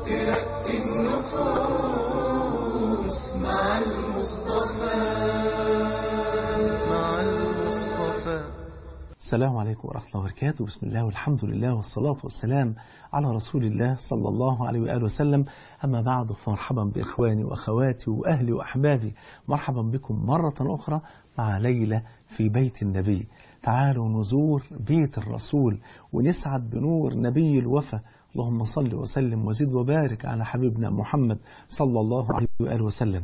ترقي النفوس مع المصطفى مع المصطفى السلام عليكم ورحمة الله وبركاته بسم الله والحمد لله والصلاة والسلام على رسول الله صلى الله عليه وآله وسلم أما بعد فمرحبا بإخواني وأخواتي وأهلي وأحبابي مرحبا بكم مرة أخرى مع ليلة في بيت النبي تعالوا نزور بيت الرسول ونسعد بنور نبي الوفا اللهم صل وسلم وزد وبارك على حبيبنا محمد صلى الله عليه وآله وسلم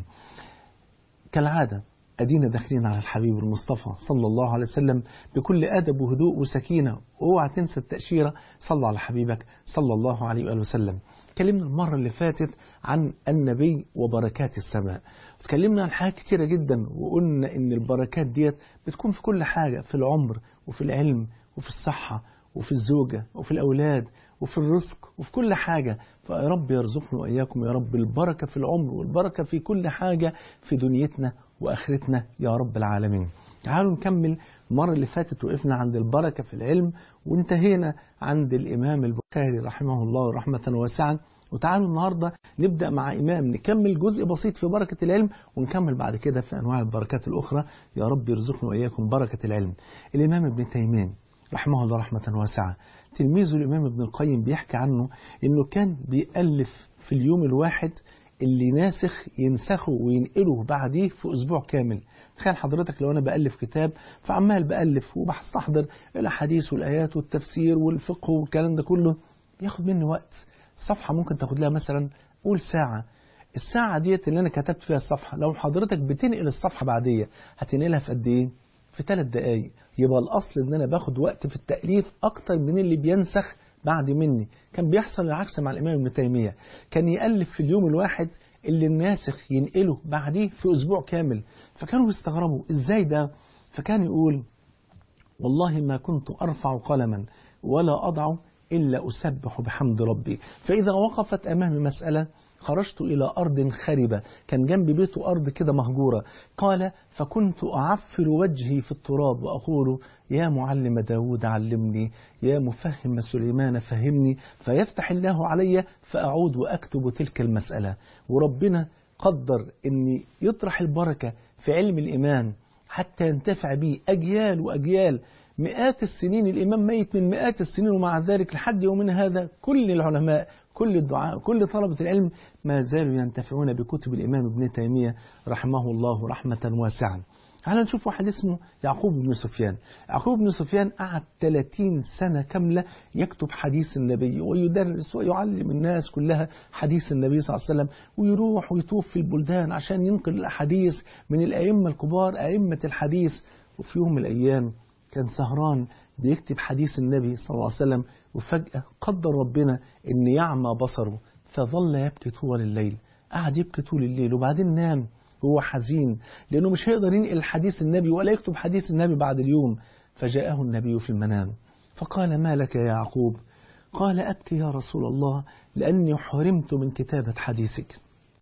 كالعادة أدينا داخلين على الحبيب المصطفى صلى الله عليه وسلم بكل أدب وهدوء وسكينة اوعى تنسى التأشيرة صلى على حبيبك صلى الله عليه وآله وسلم اتكلمنا المرة اللي فاتت عن النبي وبركات السماء اتكلمنا عن حاجات كتيرة جدا وقلنا ان البركات ديت بتكون في كل حاجة في العمر وفي العلم وفي الصحة وفي الزوجة وفي الأولاد وفي الرزق وفي كل حاجة فيا رب يرزقنا وإياكم يا رب البركة في العمر والبركة في كل حاجة في دنيتنا وآخرتنا يا رب العالمين تعالوا نكمل المرة اللي فاتت وقفنا عند البركة في العلم وانتهينا عند الإمام البخاري رحمه الله رحمة واسعة وتعالوا النهاردة نبدأ مع إمام نكمل جزء بسيط في بركة العلم ونكمل بعد كده في أنواع البركات الأخرى يا رب يرزقنا وإياكم بركة العلم الإمام ابن تيمين رحمه الله رحمة واسعة تلميذه الإمام ابن القيم بيحكي عنه إنه كان بيألف في اليوم الواحد اللي ناسخ ينسخه وينقله بعديه في أسبوع كامل تخيل حضرتك لو أنا بألف كتاب فعمال بألف وبستحضر الأحاديث والآيات والتفسير والفقه والكلام ده كله بياخد مني وقت الصفحة ممكن تاخد لها مثلا قول ساعة الساعة ديت اللي أنا كتبت فيها الصفحة لو حضرتك بتنقل الصفحة بعدية هتنقلها في قد إيه؟ في ثلاث دقايق يبقى الأصل إن أنا باخد وقت في التأليف أكتر من اللي بينسخ بعد مني كان بيحصل العكس مع الإمام ابن تيمية كان يألف في اليوم الواحد اللي الناسخ ينقله بعديه في أسبوع كامل فكانوا يستغربوا إزاي ده فكان يقول والله ما كنت أرفع قلما ولا أضع إلا أسبح بحمد ربي فإذا وقفت أمامي مسألة خرجت إلى أرض خربة كان جنب بيته أرض كده مهجورة قال فكنت أعفر وجهي في التراب وأقول يا معلم داود علمني يا مفهم سليمان فهمني فيفتح الله علي فأعود وأكتب تلك المسألة وربنا قدر أن يطرح البركة في علم الإيمان حتى ينتفع به أجيال وأجيال مئات السنين الإمام ميت من مئات السنين ومع ذلك لحد يومنا هذا كل العلماء كل الدعاء كل طلبة العلم ما زالوا ينتفعون بكتب الإمام ابن تيمية رحمه الله رحمة واسعة تعال نشوف واحد اسمه يعقوب بن سفيان يعقوب بن سفيان قعد 30 سنة كاملة يكتب حديث النبي ويدرس ويعلم الناس كلها حديث النبي صلى الله عليه وسلم ويروح ويطوف في البلدان عشان ينقل الأحاديث من الأئمة الكبار أئمة الحديث وفي يوم من الأيام كان سهران بيكتب حديث النبي صلى الله عليه وسلم وفجأة قدر ربنا أن يعمى بصره فظل يبكي طول الليل قعد يبكي طول الليل وبعدين نام هو حزين لأنه مش هيقدر ينقل حديث النبي ولا يكتب حديث النبي بعد اليوم فجاءه النبي في المنام فقال ما لك يا يعقوب قال أبكي يا رسول الله لأني حرمت من كتابة حديثك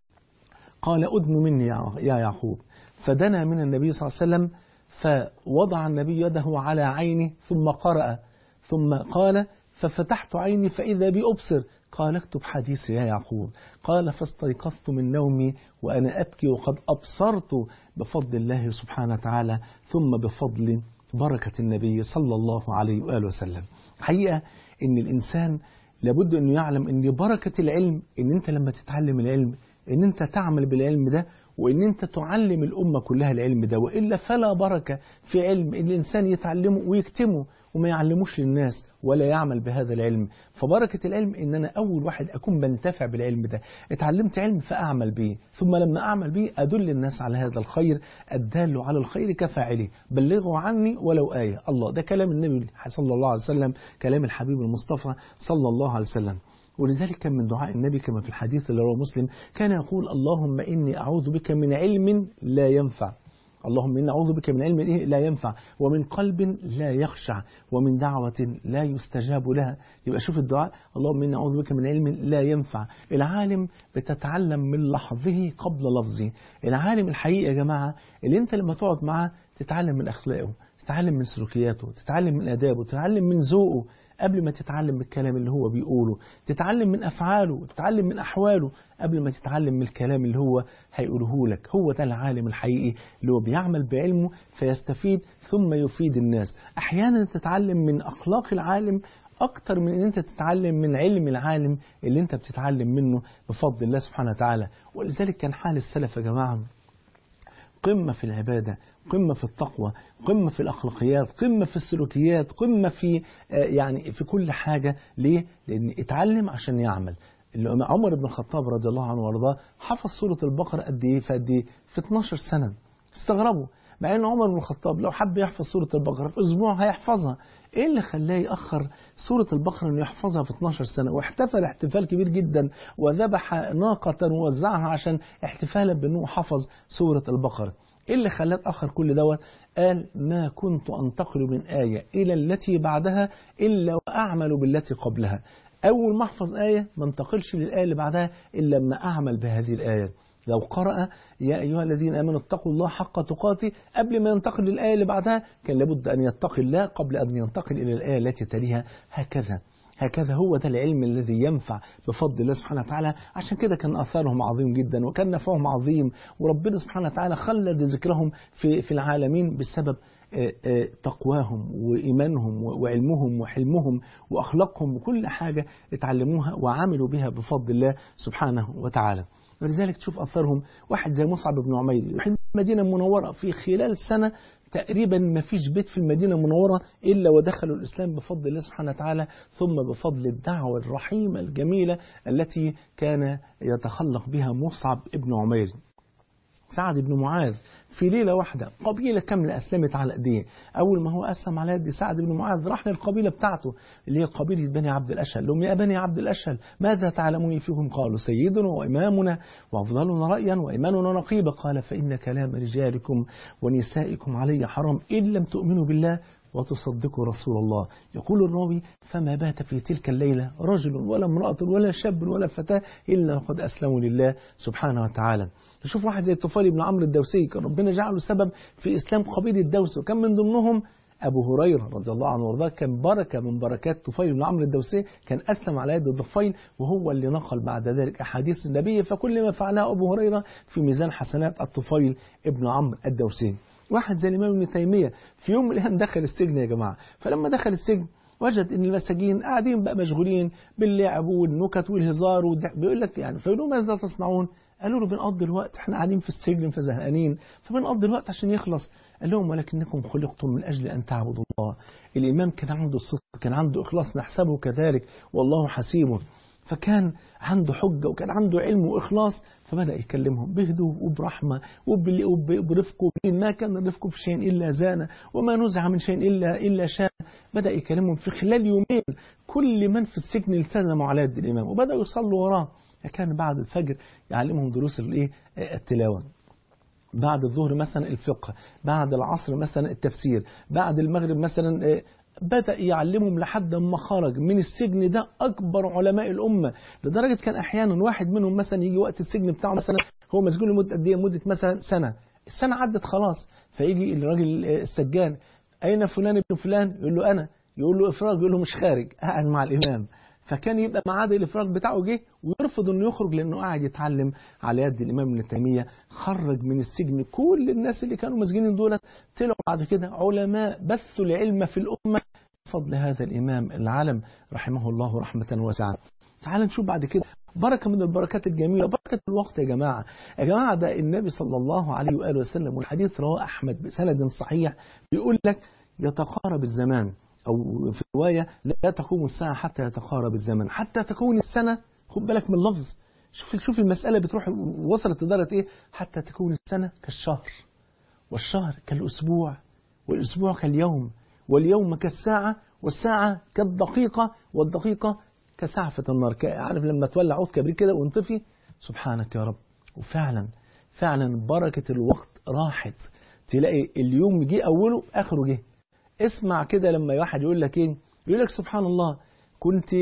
قال أدن مني يا يعقوب فدنا من النبي صلى الله عليه وسلم فوضع النبي يده على عيني ثم قرأ ثم قال ففتحت عيني فإذا بي أبصر قال اكتب حديثي يا يعقوب قال فاستيقظت من نومي وأنا أبكي وقد أبصرت بفضل الله سبحانه وتعالى ثم بفضل بركة النبي صلى الله عليه وآله وسلم حقيقة أن الإنسان لابد أنه يعلم أن بركة العلم أن أنت لما تتعلم العلم أن أنت تعمل بالعلم ده وان انت تعلم الامه كلها العلم ده والا فلا بركه في علم ان الانسان يتعلمه ويكتمه وما يعلموش للناس ولا يعمل بهذا العلم فبركه العلم ان انا اول واحد اكون بنتفع بالعلم ده اتعلمت علم فاعمل به ثم لما اعمل به ادل الناس على هذا الخير الدال على الخير كفاعله بلغوا عني ولو ايه الله ده كلام النبي صلى الله عليه وسلم كلام الحبيب المصطفى صلى الله عليه وسلم ولذلك كان من دعاء النبي كما في الحديث اللي رواه مسلم كان يقول اللهم إني أعوذ بك من علم لا ينفع اللهم إني أعوذ بك من علم لا ينفع ومن قلب لا يخشع ومن دعوة لا يستجاب لها يبقى شوف الدعاء اللهم إني أعوذ بك من علم لا ينفع العالم بتتعلم من لحظه قبل لفظه العالم الحقيقي يا جماعة اللي انت لما تقعد معاه تتعلم من أخلاقه تتعلم من سلوكياته تتعلم من آدابه تتعلم من ذوقه قبل ما تتعلم من الكلام اللي هو بيقوله تتعلم من أفعاله تتعلم من أحواله قبل ما تتعلم من الكلام اللي هو هيقوله لك هو ده العالم الحقيقي اللي هو بيعمل بعلمه فيستفيد ثم يفيد الناس أحيانا تتعلم من أخلاق العالم أكتر من أن أنت تتعلم من علم العالم اللي أنت بتتعلم منه بفضل الله سبحانه وتعالى ولذلك كان حال السلف يا جماعة قمة في العبادة قمة في التقوى قمة في الأخلاقيات قمة في السلوكيات قمة في يعني في كل حاجة ليه؟ لأن اتعلم عشان يعمل عمر بن الخطاب رضي الله عنه وارضاه حفظ سورة البقرة قد إيه في قد إيه؟ في 12 سنة استغربوا مع ان عمر بن الخطاب لو حب يحفظ سورة البقرة في أسبوع هيحفظها ايه اللي خلاه يأخر سورة البقرة انه يحفظها في 12 سنة واحتفل احتفال كبير جدا وذبح ناقة ووزعها عشان احتفالا بانه حفظ سورة البقرة ايه اللي خلاه اتأخر كل دوت قال ما كنت انتقل من آية إلى التي بعدها إلا وأعمل بالتي قبلها أول ما أحفظ آية ما انتقلش للآية اللي بعدها إلا لما أعمل بهذه الآية لو قرأ يا أيها الذين آمنوا اتقوا الله حق تقاته قبل ما ينتقل للآية اللي بعدها كان لابد أن يتقي الله قبل أن ينتقل إلى الآية التي تليها هكذا هكذا هو ده العلم الذي ينفع بفضل الله سبحانه وتعالى عشان كده كان أثرهم عظيم جدا وكان نفعهم عظيم وربنا سبحانه وتعالى خلد ذكرهم في, في العالمين بسبب تقواهم وإيمانهم وعلمهم وحلمهم وأخلاقهم وكل حاجة اتعلموها وعملوا بها بفضل الله سبحانه وتعالى ولذلك تشوف أثرهم واحد زي مصعب بن عمير يحب المدينة المنورة في خلال سنة تقريبا ما فيش بيت في المدينة المنورة إلا ودخلوا الإسلام بفضل الله سبحانه وتعالى ثم بفضل الدعوة الرحيمة الجميلة التي كان يتخلق بها مصعب بن عمير سعد بن معاذ في ليلة واحدة قبيلة كاملة أسلمت على أيديه أول ما هو أسلم على يد سعد بن معاذ راح للقبيلة بتاعته اللي هي قبيلة بني عبد الأشهل لهم يا بني عبد الأشهل ماذا تعلمون فيهم قالوا سيدنا وإمامنا وأفضلنا رأيا وإيماننا نقيبة قال فإن كلام رجالكم ونسائكم علي حرام إن لم تؤمنوا بالله وتصدقوا رسول الله يقول الراوي فما بات في تلك الليلة رجل ولا امرأة ولا شاب ولا فتاة إلا قد أسلموا لله سبحانه وتعالى نشوف واحد زي الطفيل بن عمرو الدوسي كان ربنا جعله سبب في إسلام قبيلة الدوس وكان من ضمنهم أبو هريرة رضي الله عنه وارضاه كان بركة من بركات طفيل بن عمرو الدوسي كان أسلم على يد الضفيل وهو اللي نقل بعد ذلك أحاديث النبي فكل ما فعله أبو هريرة في ميزان حسنات الطفيل ابن عمرو الدوسي واحد زي الإمام ابن تيمية في يوم من الأيام دخل السجن يا جماعة فلما دخل السجن وجد ان المساجين قاعدين بقى مشغولين باللعب والنكت والهزار والضحك بيقول لك يعني فيقولوا ماذا تصنعون؟ قالوا له بنقضي الوقت احنا قاعدين في السجن فزهقانين فبنقضي الوقت عشان يخلص قال لهم ولكنكم خلقتم من اجل ان تعبدوا الله الامام كان عنده صدق كان عنده اخلاص نحسبه كذلك والله حسيبه فكان عنده حجة وكان عنده علم وإخلاص فبدأ يكلمهم بهدوء وبرحمة وبرفق وبين ما كان الرفق في شيء إلا زانه وما نزع من شيء إلا إلا شان بدأ يكلمهم في خلال يومين كل من في السجن التزموا على يد الإمام وبدأوا يصلوا وراه كان بعد الفجر يعلمهم دروس الايه التلاوة بعد الظهر مثلا الفقه بعد العصر مثلا التفسير بعد المغرب مثلا بدأ يعلمهم لحد ما خرج من السجن ده أكبر علماء الأمة لدرجة كان أحيانا واحد منهم مثلا يجي وقت السجن بتاعه مثلا هو مسجون لمدة قد إيه مدة مثلا سنة السنة عدت خلاص فيجي الراجل السجان أين فلان ابن فلان يقول له أنا يقول له إفراج يقول له مش خارج قاعد مع الإمام فكان يبقى معاد الافراج بتاعه جه ويرفض انه يخرج لانه قاعد يتعلم على يد الامام ابن تيميه خرج من السجن كل الناس اللي كانوا مسجونين دولت طلعوا بعد كده علماء بثوا العلم في الامه بفضل هذا الامام العالم رحمه الله رحمه واسعه تعال نشوف بعد كده بركة من البركات الجميلة بركة الوقت يا جماعة يا جماعة ده النبي صلى الله عليه وآله وسلم والحديث رواه أحمد بسند صحيح بيقول لك يتقارب الزمان أو في رواية لا تقوم الساعة حتى يتقارب الزمن حتى تكون السنة خد بالك من اللفظ شوف شوف المسألة بتروح وصلت لدرجة إيه حتى تكون السنة كالشهر والشهر كالأسبوع والأسبوع كاليوم واليوم كالساعة والساعة كالدقيقة والدقيقة كسعفة النار عارف لما تولع عود كبريت كده وانطفي سبحانك يا رب وفعلا فعلا بركة الوقت راحت تلاقي اليوم جه أوله آخره جه اسمع كده لما واحد يقول لك ايه يقول لك سبحان الله كنت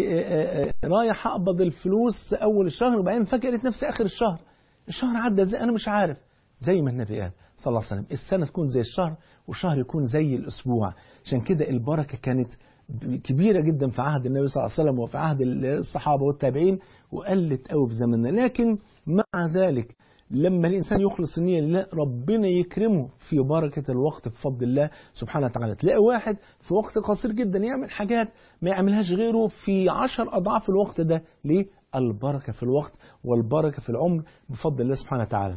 رايح اقبض الفلوس اول الشهر وبعدين فجأة نفسي اخر الشهر الشهر عدى ازاي انا مش عارف زي ما النبي قال صلى الله عليه وسلم السنة تكون زي الشهر والشهر يكون زي الاسبوع عشان كده البركة كانت كبيرة جدا في عهد النبي صلى الله عليه وسلم وفي عهد الصحابة والتابعين وقلت قوي في زمننا لكن مع ذلك لما الإنسان يخلص النية لله ربنا يكرمه في بركة الوقت بفضل الله سبحانه وتعالى تلاقي واحد في وقت قصير جدا يعمل حاجات ما يعملهاش غيره في عشر أضعاف الوقت ده ليه؟ البركة في الوقت والبركة في العمر بفضل الله سبحانه وتعالى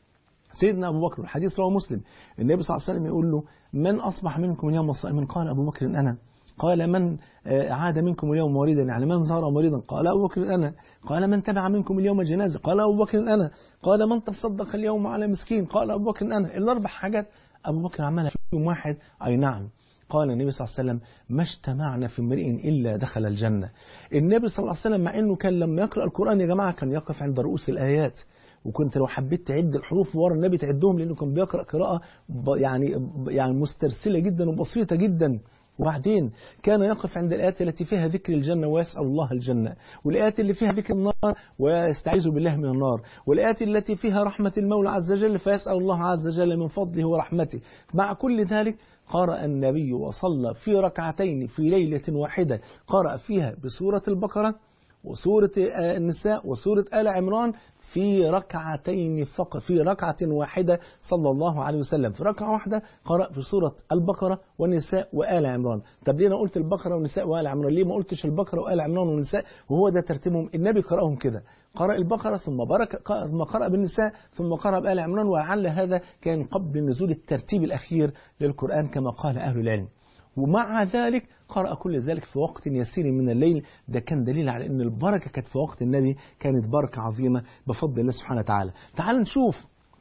سيدنا أبو بكر الحديث رواه مسلم النبي صلى الله عليه وسلم يقول له من أصبح منكم اليوم صائما قال أبو بكر أنا قال من عاد منكم اليوم مريضا يعني من زار مريضا قال أبو بكر أنا قال من تبع منكم اليوم جنازة قال أبو بكر أنا قال من تصدق اليوم على مسكين قال أبو بكر أنا الأربع حاجات أبو بكر عملها في يوم واحد أي نعم قال النبي صلى الله عليه وسلم ما اجتمعنا في امرئ إلا دخل الجنة النبي صلى الله عليه وسلم مع أنه كان لما يقرأ القرآن يا جماعة كان يقف عند رؤوس الآيات وكنت لو حبيت تعد الحروف ورا النبي تعدهم لأنه كان بيقرأ قراءة يعني يعني مسترسلة جدا وبسيطة جدا وبعدين كان يقف عند الآيات التي فيها ذكر الجنة ويسأل الله الجنة والآيات اللي فيها ذكر النار ويستعيذ بالله من النار والآيات التي فيها رحمة المولى عز وجل فيسأل الله عز وجل من فضله ورحمته مع كل ذلك قرأ النبي وصلى في ركعتين في ليلة واحدة قرأ فيها بسورة البقرة وسورة النساء وسورة آل عمران في ركعتين فقط في ركعة واحدة صلى الله عليه وسلم في ركعة واحدة قرأ في سورة البقرة والنساء وآل عمران طب ليه أنا قلت البقرة والنساء وآل عمران ليه ما قلتش البقرة وآل عمران والنساء وهو ده ترتيبهم النبي قرأهم كده قرأ البقرة ثم برك ثم قرأ بالنساء ثم قرأ بآل عمران ولعل هذا كان قبل نزول الترتيب الأخير للقرآن كما قال أهل العلم ومع ذلك قرأ كل ذلك في وقت يسير من الليل ده كان دليل على أن البركة كانت في وقت النبي كانت بركة عظيمة بفضل الله سبحانه وتعالى تعال نشوف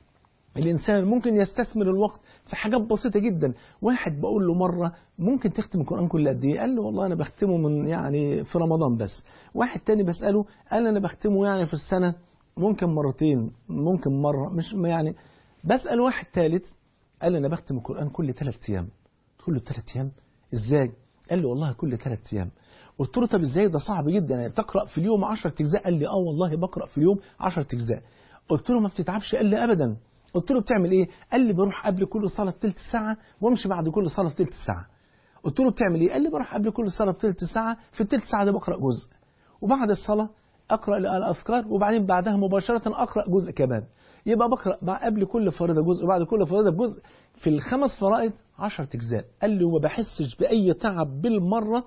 الإنسان ممكن يستثمر الوقت في حاجات بسيطة جدا واحد بقول له مرة ممكن تختم القرآن كل قد إيه قال له والله أنا بختمه من يعني في رمضان بس واحد تاني بسأله قال أنا بختمه يعني في السنة ممكن مرتين ممكن مرة مش يعني بسأل واحد ثالث قال لي أنا بختم القرآن كل ثلاث أيام كل ثلاث أيام إزاي قال لي والله كل ثلاث أيام قلت له طب ازاي ده صعب جدا يعني بتقرأ في اليوم 10 أجزاء قال لي اه والله بقرأ في اليوم 10 أجزاء قلت له ما بتتعبش قال لي أبدا قلت له بتعمل ايه قال لي بروح قبل كل صلاة بثلث ساعة وامشي بعد كل صلاة بثلث ساعة قلت له بتعمل ايه قال لي بروح قبل كل صلاة بثلث ساعة في الثلث ساعة ده بقرأ جزء وبعد الصلاة أقرأ الأذكار وبعدين بعدها مباشرة أقرأ جزء كمان يبقى بقرأ قبل كل فريضة جزء وبعد كل فريضة بجزء في الخمس فرائض 10 أجزاء قال لي وما بحسش بأي تعب بالمرة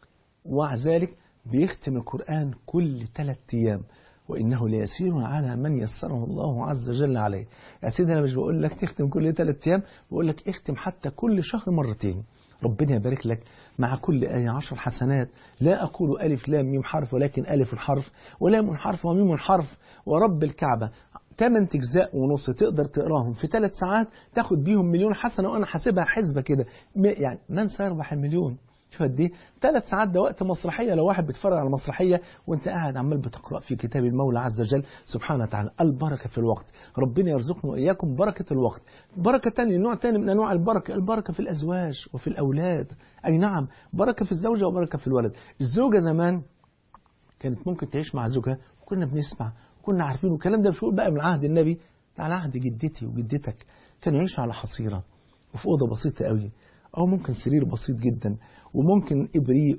ومع ذلك بيختم القرآن كل ثلاث أيام وإنه ليسير على من يسره الله عز وجل عليه يا سيدي أنا مش بقول لك تختم كل ثلاث أيام بقول لك اختم حتى كل شهر مرتين ربنا يبارك لك مع كل آية عشر حسنات لا أقول ألف لام ميم حرف ولكن ألف الحرف ولام حرف وميم الحرف ورب الكعبة ثمان أجزاء ونص تقدر تقراهم في ثلاث ساعات تاخد بيهم مليون حسنة وأنا حاسبها حسبة كده يعني من سيربح المليون شوف قد ايه ثلاث ساعات ده وقت مسرحية لو واحد بيتفرج على مسرحية وانت قاعد عمال بتقرأ في كتاب المولى عز وجل سبحانه وتعالى البركة في الوقت ربنا يرزقنا وإياكم بركة الوقت بركة تانية نوع تاني من أنواع البركة البركة في الأزواج وفي الأولاد أي نعم بركة في الزوجة وبركة في الولد الزوجة زمان كانت ممكن تعيش مع زوجها وكنا بنسمع وكنا عارفين والكلام ده مش بقى من عهد النبي ده على عهد جدتي وجدتك كانوا يعيشوا على حصيرة وفي أوضة بسيطة قوي أو ممكن سرير بسيط جدا وممكن إبريق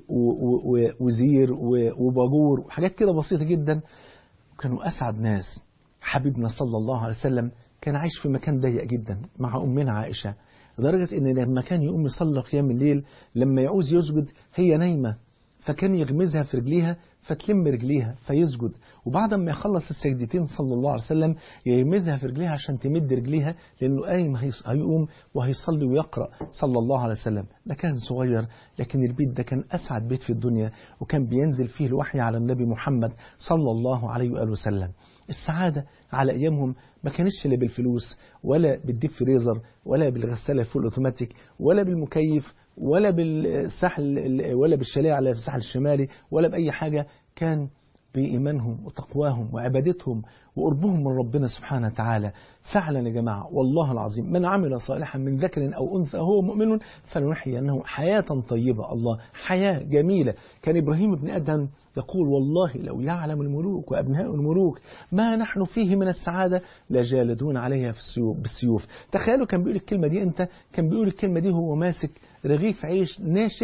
وزير وباجور وحاجات كده بسيطة جدا وكانوا أسعد ناس حبيبنا صلى الله عليه وسلم كان عايش في مكان ضيق جدا مع أمنا عائشة لدرجة إن لما كان يقوم يصلي قيام الليل لما يعوز يسجد هي نايمة فكان يغمزها في رجليها فتلم رجليها فيسجد وبعد ما يخلص السجدتين صلى الله عليه وسلم يغمزها في رجليها عشان تمد رجليها لأنه قايم هيقوم وهيصلي ويقرأ صلى الله عليه وسلم ده كان صغير لكن البيت ده كان أسعد بيت في الدنيا وكان بينزل فيه الوحي على النبي محمد صلى الله عليه وآله وسلم السعادة على أيامهم ما كانتش لا بالفلوس ولا بالديب فريزر ولا بالغسالة الفول اوتوماتيك ولا بالمكيف ولا بالساحل ولا بالشاليه على الساحل الشمالي ولا بأي حاجة كان بإيمانهم وتقواهم وعبادتهم وقربهم من ربنا سبحانه وتعالى فعلا يا جماعة والله العظيم من عمل صالحا من ذكر أو أنثى هو مؤمن فلنحيينه حياة طيبة الله حياة جميلة كان إبراهيم بن أدهم يقول والله لو يعلم الملوك وأبناء الملوك ما نحن فيه من السعادة لجالدون عليها في السيوف بالسيوف تخيلوا كان بيقول الكلمة دي أنت كان بيقول الكلمة دي هو ماسك رغيف عيش ناشف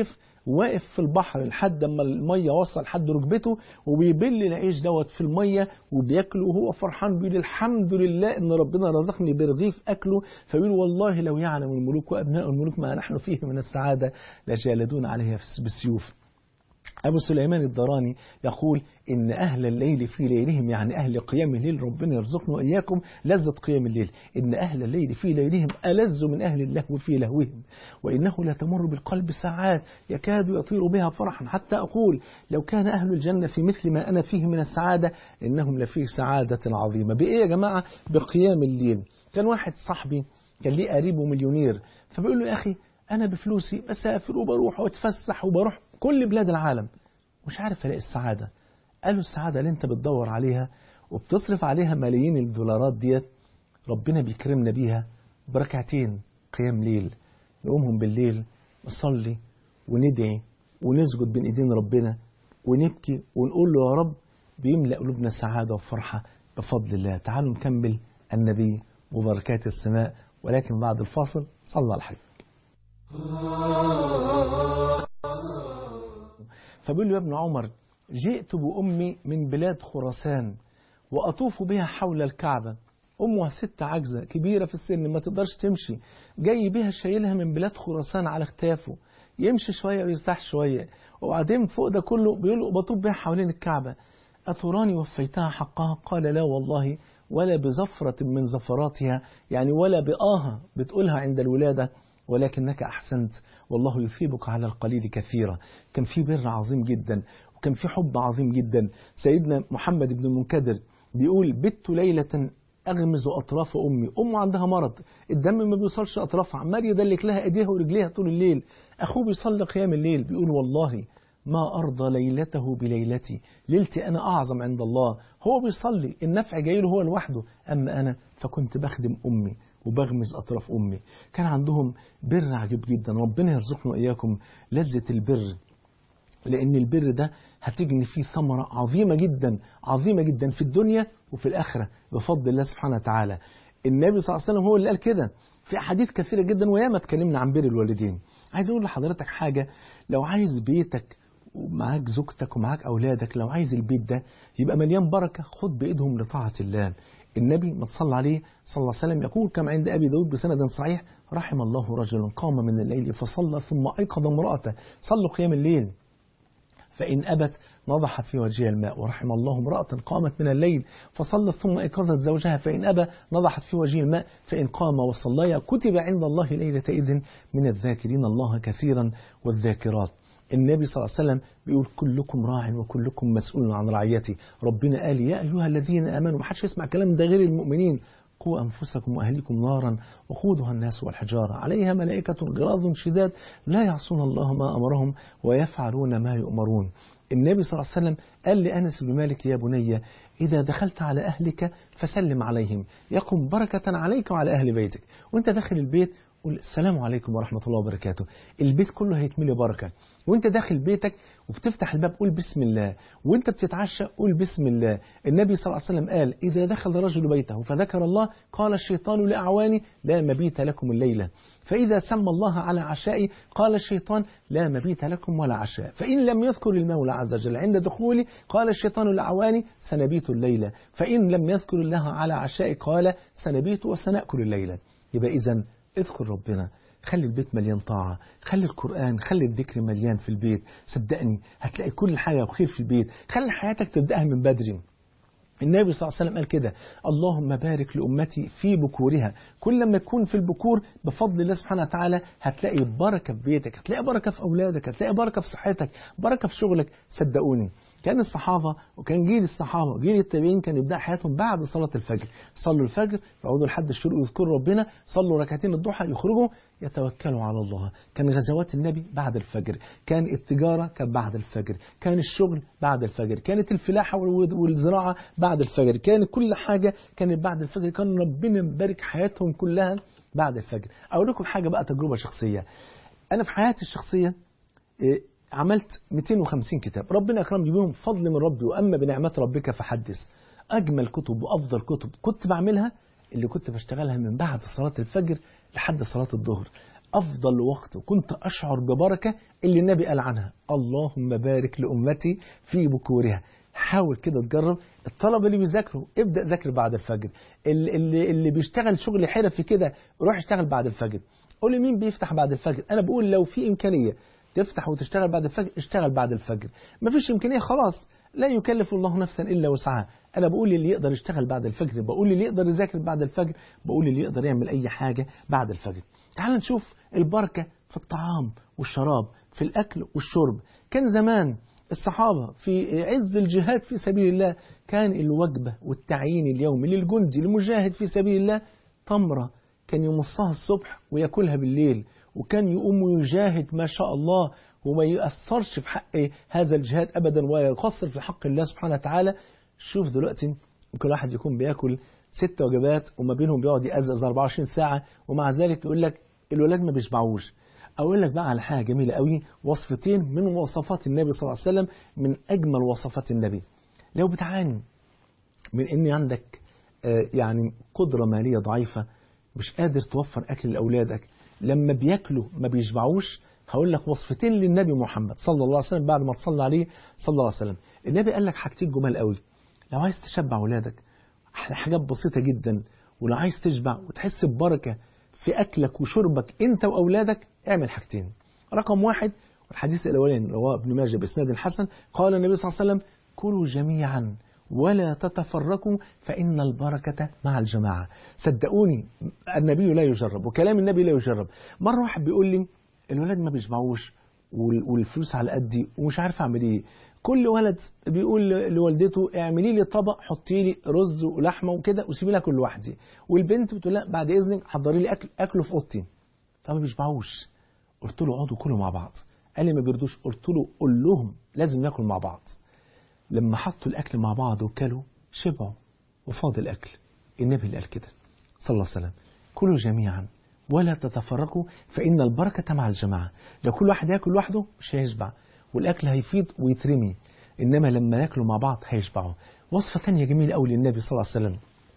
واقف في البحر لحد ما الميه وصل لحد ركبته وبيبل العيش دوت في الميه وبياكله وهو فرحان بيقول الحمد لله ان ربنا رزقني برغيف اكله فبيقول والله لو يعلم الملوك وابناء الملوك ما نحن فيه من السعاده لجالدون عليها بالسيوف أبو سليمان الدراني يقول إن أهل الليل في ليلهم يعني أهل قيام الليل ربنا يرزقنا وإياكم لذة قيام الليل إن أهل الليل في ليلهم ألذ من أهل اللهو في لهوهم وإنه لتمر بالقلب ساعات يكاد يطير بها فرحا حتى أقول لو كان أهل الجنة في مثل ما أنا فيه من السعادة إنهم لفي سعادة عظيمة بإيه يا جماعة بقيام الليل كان واحد صاحبي كان ليه قريبه مليونير فبيقول له يا أخي أنا بفلوسي بسافر وبروح واتفسح وبروح كل بلاد العالم مش عارف الاقي السعادة قالوا السعادة اللي انت بتدور عليها وبتصرف عليها ملايين الدولارات ديت ربنا بيكرمنا بيها بركعتين قيام ليل نقومهم بالليل نصلي وندعي ونسجد بين ايدين ربنا ونبكي ونقول له يا رب بيملأ قلوبنا سعادة وفرحة بفضل الله تعالوا نكمل النبي وبركات السماء ولكن بعد الفاصل صلى الحج فبيقول له يا ابن عمر جئت بأمي من بلاد خراسان وأطوف بها حول الكعبة أمها ست عجزة كبيرة في السن ما تقدرش تمشي جاي بها شايلها من بلاد خراسان على كتافه يمشي شوية ويرتاح شوية وبعدين فوق ده كله بيقول له بطوف بها حوالين الكعبة أتراني وفيتها حقها قال لا والله ولا بزفرة من زفراتها يعني ولا بآها بتقولها عند الولادة ولكنك أحسنت والله يثيبك على القليل كثيرا كان في بر عظيم جدا وكان في حب عظيم جدا سيدنا محمد بن المنكدر بيقول بت ليلة أغمز أطراف أمي أمه عندها مرض الدم ما بيوصلش أطرافها عمال يدلك لها إيديها ورجليها طول الليل أخوه بيصلي قيام الليل بيقول والله ما أرضى ليلته بليلتي ليلتي أنا أعظم عند الله هو بيصلي النفع جاي له هو لوحده أما أنا فكنت بخدم أمي وبغمز أطراف أمي كان عندهم بر عجيب جدا ربنا يرزقنا وإياكم لذة البر لأن البر ده هتجني فيه ثمرة عظيمة جدا عظيمة جدا في الدنيا وفي الآخرة بفضل الله سبحانه وتعالى النبي صلى الله عليه وسلم هو اللي قال كده في أحاديث كثيرة جدا وياما اتكلمنا عن بر الوالدين عايز أقول لحضرتك حاجة لو عايز بيتك ومعاك زوجتك ومعاك أولادك لو عايز البيت ده يبقى مليان بركة خد بإيدهم لطاعة الله النبي ما تصلى عليه صلى الله عليه وسلم يقول كما عند أبي داود بسند صحيح رحم الله رجلا قام من الليل فصلى ثم أيقظ امرأته صلوا قيام الليل فإن أبت نضحت في وجهها الماء ورحم الله امرأة قامت من الليل فصلت ثم أيقظت زوجها فإن أبى نضحت في وجهه الماء فإن قام وصليا كتب عند الله ليلة إذن من الذاكرين الله كثيرا والذاكرات النبي صلى الله عليه وسلم بيقول كلكم راع وكلكم مسؤول عن رعيته ربنا قال يا أيها الذين آمنوا ما حدش يسمع كلام ده غير المؤمنين قوا أنفسكم وأهلكم نارا وقودها الناس والحجارة عليها ملائكة غلاظ شداد لا يعصون الله ما أمرهم ويفعلون ما يؤمرون النبي صلى الله عليه وسلم قال لأنس بن مالك يا بني إذا دخلت على أهلك فسلم عليهم يقم بركة عليك وعلى أهل بيتك وانت داخل البيت قول السلام عليكم ورحمة الله وبركاته البيت كله هيتملي بركة وانت داخل بيتك وبتفتح الباب قول بسم الله وانت بتتعشى قول بسم الله النبي صلى الله عليه وسلم قال إذا دخل رجل بيته فذكر الله قال الشيطان لأعواني لا مبيت لكم الليلة فإذا سمى الله على عشاء قال الشيطان لا مبيت لكم ولا عشاء فإن لم يذكر المولى عز وجل عند دخولي قال الشيطان لأعواني سنبيت الليلة فإن لم يذكر الله على عشاء قال سنبيت وسنأكل الليلة يبقى إذا اذكر ربنا خلي البيت مليان طاعة خلي القرآن خلي الذكر مليان في البيت صدقني هتلاقي كل حاجة بخير في البيت خلي حياتك تبدأها من بدري النبي صلى الله عليه وسلم قال كده اللهم بارك لأمتي في بكورها كل ما تكون في البكور بفضل الله سبحانه وتعالى هتلاقي بركة في بيتك هتلاقي بركة في أولادك هتلاقي بركة في صحتك بركة في شغلك صدقوني كان الصحابة وكان جيل الصحابة جيل التابعين كان يبدأ حياتهم بعد صلاة الفجر صلوا الفجر يقعدوا لحد الشروق يذكروا ربنا صلوا ركعتين الضحى يخرجوا يتوكلوا على الله كان غزوات النبي بعد الفجر كان التجارة كان بعد الفجر كان الشغل بعد الفجر كانت الفلاحة والزراعة بعد الفجر كان كل حاجة كانت بعد الفجر كان ربنا مبارك حياتهم كلها بعد الفجر أقول لكم حاجة بقى تجربة شخصية أنا في حياتي الشخصية عملت 250 كتاب ربنا أكرمني بيهم فضل من ربي وأما بنعمات ربك فحدث أجمل كتب وأفضل كتب كنت بعملها اللي كنت بشتغلها من بعد صلاة الفجر لحد صلاة الظهر أفضل وقت وكنت أشعر ببركة اللي النبي قال عنها اللهم بارك لأمتي في بكورها حاول كده تجرب الطلبة اللي بيذاكروا ابدأ ذاكر بعد الفجر اللي, اللي, اللي بيشتغل شغل حرفي كده روح اشتغل بعد الفجر قول لي مين بيفتح بعد الفجر أنا بقول لو في إمكانية تفتح وتشتغل بعد الفجر اشتغل بعد الفجر مفيش إمكانية خلاص لا يكلف الله نفسا إلا وسعها أنا بقول اللي يقدر يشتغل بعد الفجر بقول اللي يقدر يذاكر بعد الفجر بقول اللي يقدر يعمل أي حاجة بعد الفجر تعال نشوف البركة في الطعام والشراب في الأكل والشرب كان زمان الصحابة في عز الجهاد في سبيل الله كان الوجبة والتعيين اليومي للجندي المجاهد في سبيل الله تمرة كان يمصها الصبح ويأكلها بالليل وكان يقوم ويجاهد ما شاء الله وما يأثرش في حق هذا الجهاد أبدا ويقصر في حق الله سبحانه وتعالى شوف دلوقتي ممكن واحد يكون بياكل ست وجبات وما بينهم بيقعد يأزأز 24 ساعة ومع ذلك يقول لك الولاد ما بيشبعوش أقول لك بقى على حاجة جميلة قوي وصفتين من وصفات النبي صلى الله عليه وسلم من أجمل وصفات النبي لو بتعاني من إن عندك يعني قدرة مالية ضعيفة مش قادر توفر أكل لأولادك لما بياكلوا ما بيشبعوش هقول لك وصفتين للنبي محمد صلى الله عليه وسلم بعد ما تصلى عليه صلى الله عليه وسلم النبي قال لك حاجتين جمال قوي لو عايز تشبع أولادك حاجات بسيطة جدا ولو عايز تشبع وتحس ببركة في أكلك وشربك أنت وأولادك اعمل حاجتين رقم واحد والحديث الأولاني رواه ابن ماجه بإسناد حسن قال النبي صلى الله عليه وسلم كلوا جميعا ولا تتفرقوا فإن البركة مع الجماعة صدقوني النبي لا يجرب وكلام النبي لا يجرب مرة واحد بيقول لي الولاد ما بيشبعوش والفلوس على قدي ومش عارف أعمل إيه كل ولد بيقول لوالدته اعملي لي طبق حطي لي رز ولحمه وكده وسيبي لها كل لوحدي والبنت بتقول لا بعد اذنك حضري لي اكل اكله في اوضتي فما بيشبعوش قلت له اقعدوا كلوا مع بعض قال لي ما بيردوش قلت له قول لهم لازم ناكل مع بعض لما حطوا الاكل مع بعض وكلوا شبعوا وفاض الاكل النبي اللي قال كده صلى الله عليه وسلم كلوا جميعا ولا تتفرقوا فإن البركة مع الجماعة لو كل واحد ياكل لوحده مش هيشبع والأكل هيفيض ويترمي إنما لما ياكلوا مع بعض هيشبعوا وصفة تانية جميلة قوي للنبي صلى الله عليه وسلم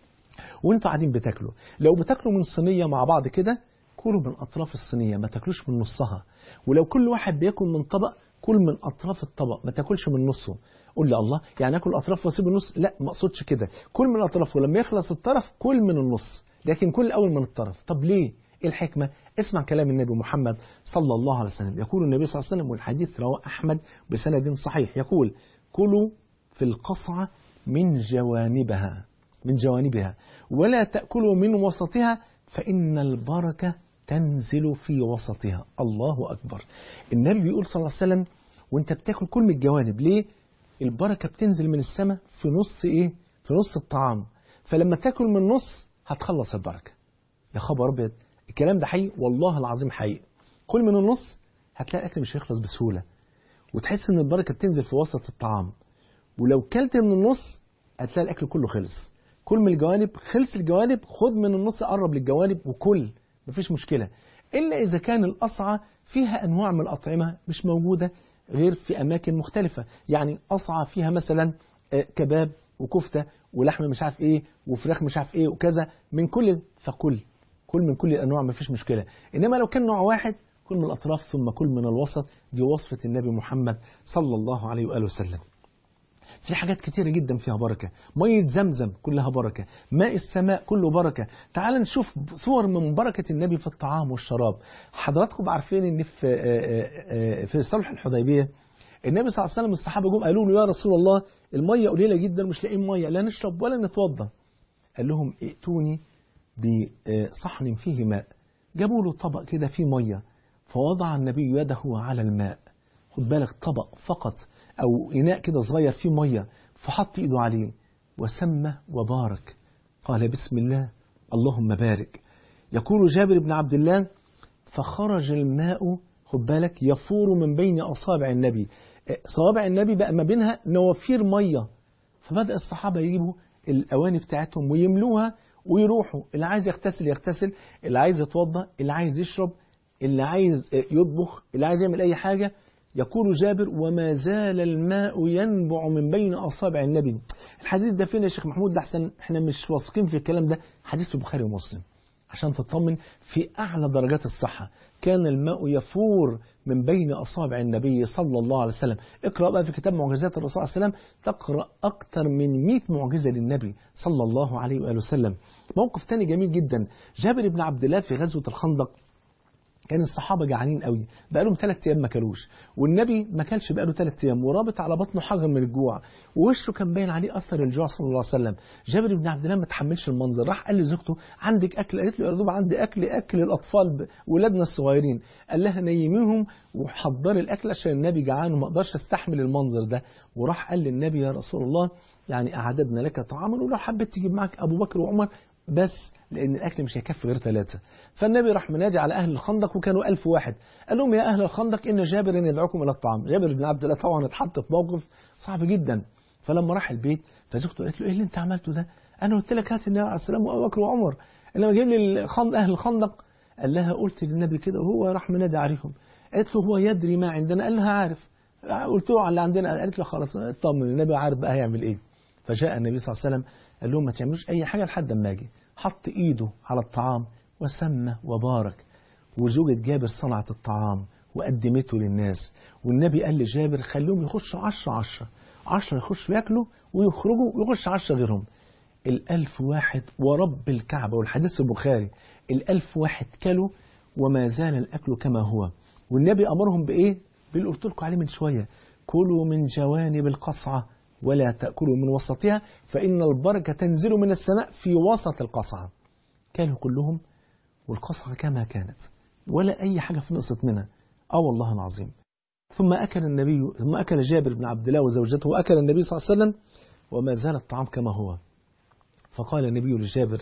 وانتوا قاعدين بتاكلوا لو بتاكلوا من صينية مع بعض كده كلوا من أطراف الصينية ما تاكلوش من نصها ولو كل واحد بياكل من طبق كل من أطراف الطبق ما تاكلش من نصه قول لي الله يعني اكل اطراف واسيب النص لا ما اقصدش كده كل من الاطراف ولما يخلص الطرف كل من النص لكن كل اول من الطرف طب ليه ايه الحكمة اسمع كلام النبي محمد صلى الله عليه وسلم يقول النبي صلى الله عليه وسلم والحديث رواه أحمد بسند صحيح يقول كلوا في القصعة من جوانبها من جوانبها ولا تأكلوا من وسطها فإن البركة تنزل في وسطها الله أكبر النبي بيقول صلى الله عليه وسلم وانت بتاكل كل من الجوانب ليه البركة بتنزل من السماء في نص ايه في نص الطعام فلما تاكل من نص هتخلص البركة يا خبر ابيض الكلام ده حقيقي والله العظيم حقيقي كل من النص هتلاقي الاكل مش هيخلص بسهوله وتحس ان البركه بتنزل في وسط الطعام ولو كلت من النص هتلاقي الاكل كله خلص كل من الجوانب خلص الجوانب خد من النص قرب للجوانب وكل مفيش مشكله الا اذا كان القصعه فيها انواع من الاطعمه مش موجوده غير في اماكن مختلفه يعني قصعه فيها مثلا كباب وكفته ولحم مش عارف ايه وفراخ مش عارف ايه وكذا من كل فكل كل من كل الانواع ما فيش مشكله انما لو كان نوع واحد كل من الاطراف ثم كل من الوسط دي وصفه النبي محمد صلى الله عليه واله وسلم في حاجات كتيرة جدا فيها بركة مية زمزم كلها بركة ماء السماء كله بركة تعال نشوف صور من بركة النبي في الطعام والشراب حضراتكم عارفين ان في في صلح الحديبية النبي صلى الله عليه وسلم الصحابة جم قالوا له يا رسول الله المية قليلة جدا مش لاقيين مية لا نشرب ولا نتوضى قال لهم ائتوني بصحن فيه ماء جابوا له طبق كده فيه مية فوضع النبي يده على الماء خد بالك طبق فقط أو إناء كده صغير فيه مية فحط إيده عليه وسمى وبارك قال بسم الله اللهم بارك يقول جابر بن عبد الله فخرج الماء خد بالك يفور من بين أصابع النبي صوابع النبي بقى ما بينها نوافير مية فبدأ الصحابة يجيبوا الأواني بتاعتهم ويملوها ويروحوا اللي عايز يغتسل يغتسل اللي عايز يتوضا اللي عايز يشرب اللي عايز يطبخ اللي عايز يعمل أي حاجة يقول جابر وما زال الماء ينبع من بين أصابع النبي الحديث ده فين يا شيخ محمود ده أحسن احنا مش واثقين في الكلام ده حديث في البخاري ومسلم عشان تطمن في أعلى درجات الصحة كان الماء يفور من بين أصابع النبي صلى الله عليه وسلم اقرأ بقى في كتاب معجزات الرسول صلى الله عليه وسلم تقرأ أكثر من 100 معجزة للنبي صلى الله عليه وآله وسلم موقف تاني جميل جدا جابر بن عبد الله في غزوة الخندق كان الصحابة جعانين قوي بقالهم ثلاث أيام ما كلوش والنبي ما كانش بقاله ثلاث أيام ورابط على بطنه حجر من الجوع ووشه كان باين عليه أثر الجوع صلى الله عليه وسلم جابر بن عبد الله ما تحملش المنظر راح قال لزوجته عندك أكل قالت له يا دوب عندي أكل أكل الأطفال ب- ولادنا الصغيرين قال لها نيميهم وحضري الأكل عشان النبي جعان وما أقدرش أستحمل المنظر ده وراح قال للنبي يا رسول الله يعني أعددنا لك طعاما ولو حبيت تجيب معك أبو بكر وعمر بس لأن الأكل مش هيكفي غير ثلاثة فالنبي راح منادي على أهل الخندق وكانوا ألف واحد قال لهم يا أهل الخندق إن جابر يدعوكم إلى الطعام جابر بن عبد الله طبعا اتحط في موقف صعب جدا فلما راح البيت فزوجته قالت له إيه اللي أنت عملته ده أنا قلت لك هات النبي عليه السلام وأبو بكر وعمر لما جاب لي الخند- أهل الخندق قال لها قلت للنبي كده وهو راح منادي عليهم قالت له هو يدري ما عندنا قال لها عارف قلت له على اللي عندنا قالت له خلاص اطمن النبي عارف بقى هيعمل ايه فجاء النبي صلى الله عليه وسلم قال لهم ما تعملوش اي حاجه لحد ما اجي حط ايده على الطعام وسمى وبارك وزوجة جابر صنعت الطعام وقدمته للناس والنبي قال لجابر خليهم يخشوا عشرة عشرة عشرة يخشوا ياكلوا ويخرجوا ويخش عشرة غيرهم الألف واحد ورب الكعبة والحديث البخاري الألف واحد كلوا وما زال الأكل كما هو والنبي أمرهم بإيه؟ باللي قلت لكم عليه من شوية كلوا من جوانب القصعة ولا تأكلوا من وسطها فإن البركة تنزل من السماء في وسط القصعة كانوا كلهم والقصعة كما كانت ولا أي حاجة في نقصت منها آه والله العظيم ثم أكل النبي ثم أكل جابر بن عبد الله وزوجته وأكل النبي صلى الله عليه وسلم وما زال الطعام كما هو فقال النبي لجابر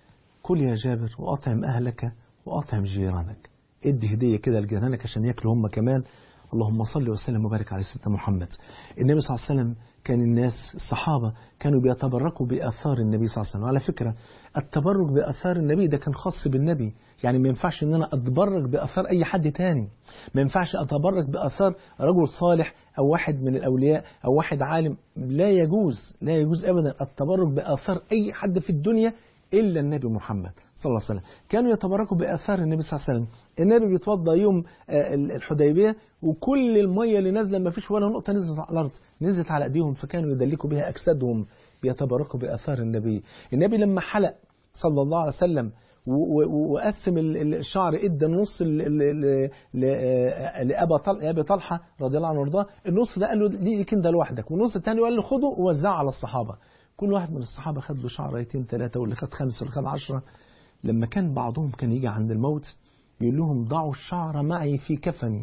كل يا جابر وأطعم أهلك وأطعم جيرانك ادي هدية كده لجيرانك عشان ياكلوا هم كمان اللهم صل وسلم وبارك على سيدنا محمد النبي صلى الله عليه وسلم كان الناس الصحابة كانوا بيتبركوا بآثار النبي صلى الله عليه وسلم على فكرة التبرك بآثار النبي ده كان خاص بالنبي يعني ما ينفعش ان انا اتبرك بآثار اي حد تاني ما ينفعش اتبرك بآثار رجل صالح او واحد من الاولياء او واحد عالم لا يجوز لا يجوز ابدا التبرك بآثار اي حد في الدنيا إلا النبي محمد صلى الله عليه وسلم كانوا يتبركوا بآثار النبي صلى الله عليه وسلم النبي بيتوضى يوم آه، الحديبية وكل المية اللي نازلة ما فيش ولا نقطة نزلت على الأرض نزلت على أيديهم فكانوا يدلكوا بها أجسادهم بيتبركوا بآثار النبي النبي لما حلق صلى الله عليه وسلم و- و- وقسم ال- ال- الشعر ادى النص ل- ل- ل- ل- آه، لابا طل- لابي طلحه رضي الله عنه وارضاه النص ده قال له ليك انت لوحدك والنص الثاني قال له خده ووزعه على الصحابه كل واحد من الصحابه خد له شعرتين ثلاثه واللي خد خمسه واللي خد عشره لما كان بعضهم كان يجي عند الموت يقول لهم ضعوا الشعر معي في كفني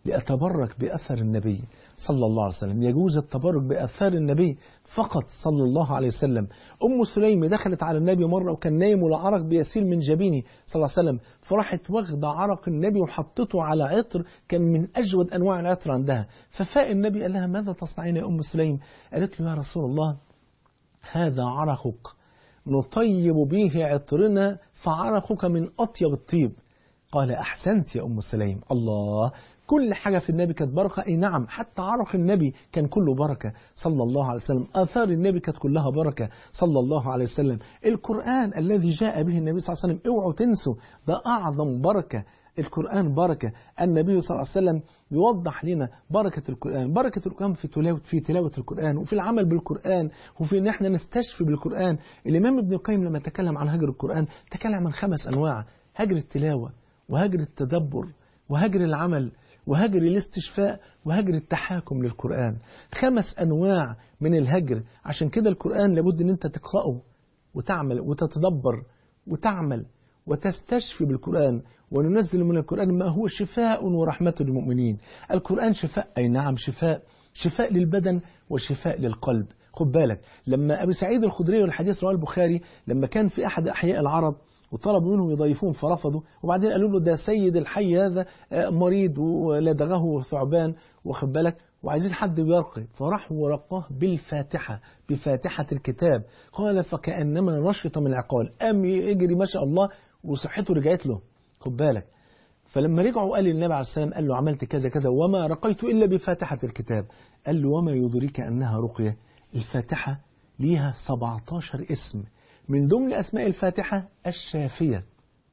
لأتبرك بأثر النبي صلى الله عليه وسلم يجوز التبرك بأثار النبي فقط صلى الله عليه وسلم أم سليم دخلت على النبي مرة وكان نايم والعرق بيسيل من جبينه صلى الله عليه وسلم فراحت واخدة عرق النبي وحطته على عطر كان من أجود أنواع العطر عندها ففاء النبي قال لها ماذا تصنعين يا أم سليم قالت له يا رسول الله هذا عرقك نطيب به عطرنا فعرقك من أطيب الطيب قال أحسنت يا أم سليم الله كل حاجة في النبي كانت بركة أي نعم حتى عرق النبي كان كله بركة صلى الله عليه وسلم آثار النبي كانت كلها بركة صلى الله عليه وسلم القرآن الذي جاء به النبي صلى الله عليه وسلم اوعوا تنسوا ده أعظم بركة القرآن بركة النبي صلى الله عليه وسلم يوضح لنا بركة القرآن بركة القرآن في تلاوة في تلاوة القرآن وفي العمل بالقرآن وفي ان احنا نستشفي بالقرآن الإمام ابن القيم لما تكلم عن هجر القرآن تكلم عن خمس أنواع هجر التلاوة وهجر التدبر وهجر العمل وهجر الاستشفاء وهجر التحاكم للقرآن خمس أنواع من الهجر عشان كده القرآن لابد ان انت تقرأه وتعمل وتتدبر وتعمل وتستشفي بالقرآن وننزل من القرآن ما هو شفاء ورحمة للمؤمنين القرآن شفاء أي نعم شفاء شفاء للبدن وشفاء للقلب خد بالك لما أبي سعيد الخدري والحديث رواه البخاري لما كان في أحد أحياء العرب وطلبوا منهم يضيفوهم فرفضوا وبعدين قالوا له ده سيد الحي هذا آه، مريض ولدغه ثعبان واخد بالك وعايزين حد يرقي فراح ورقاه بالفاتحة بفاتحة الكتاب قال فكأنما نشط من عقال قام يجري ما شاء الله وصحته رجعت له خد بالك فلما رجعوا قال للنبي عليه السلام قال له عملت كذا كذا وما رقيت إلا بفاتحة الكتاب قال له وما يدريك أنها رقية الفاتحة ليها 17 اسم من ضمن أسماء الفاتحة الشافية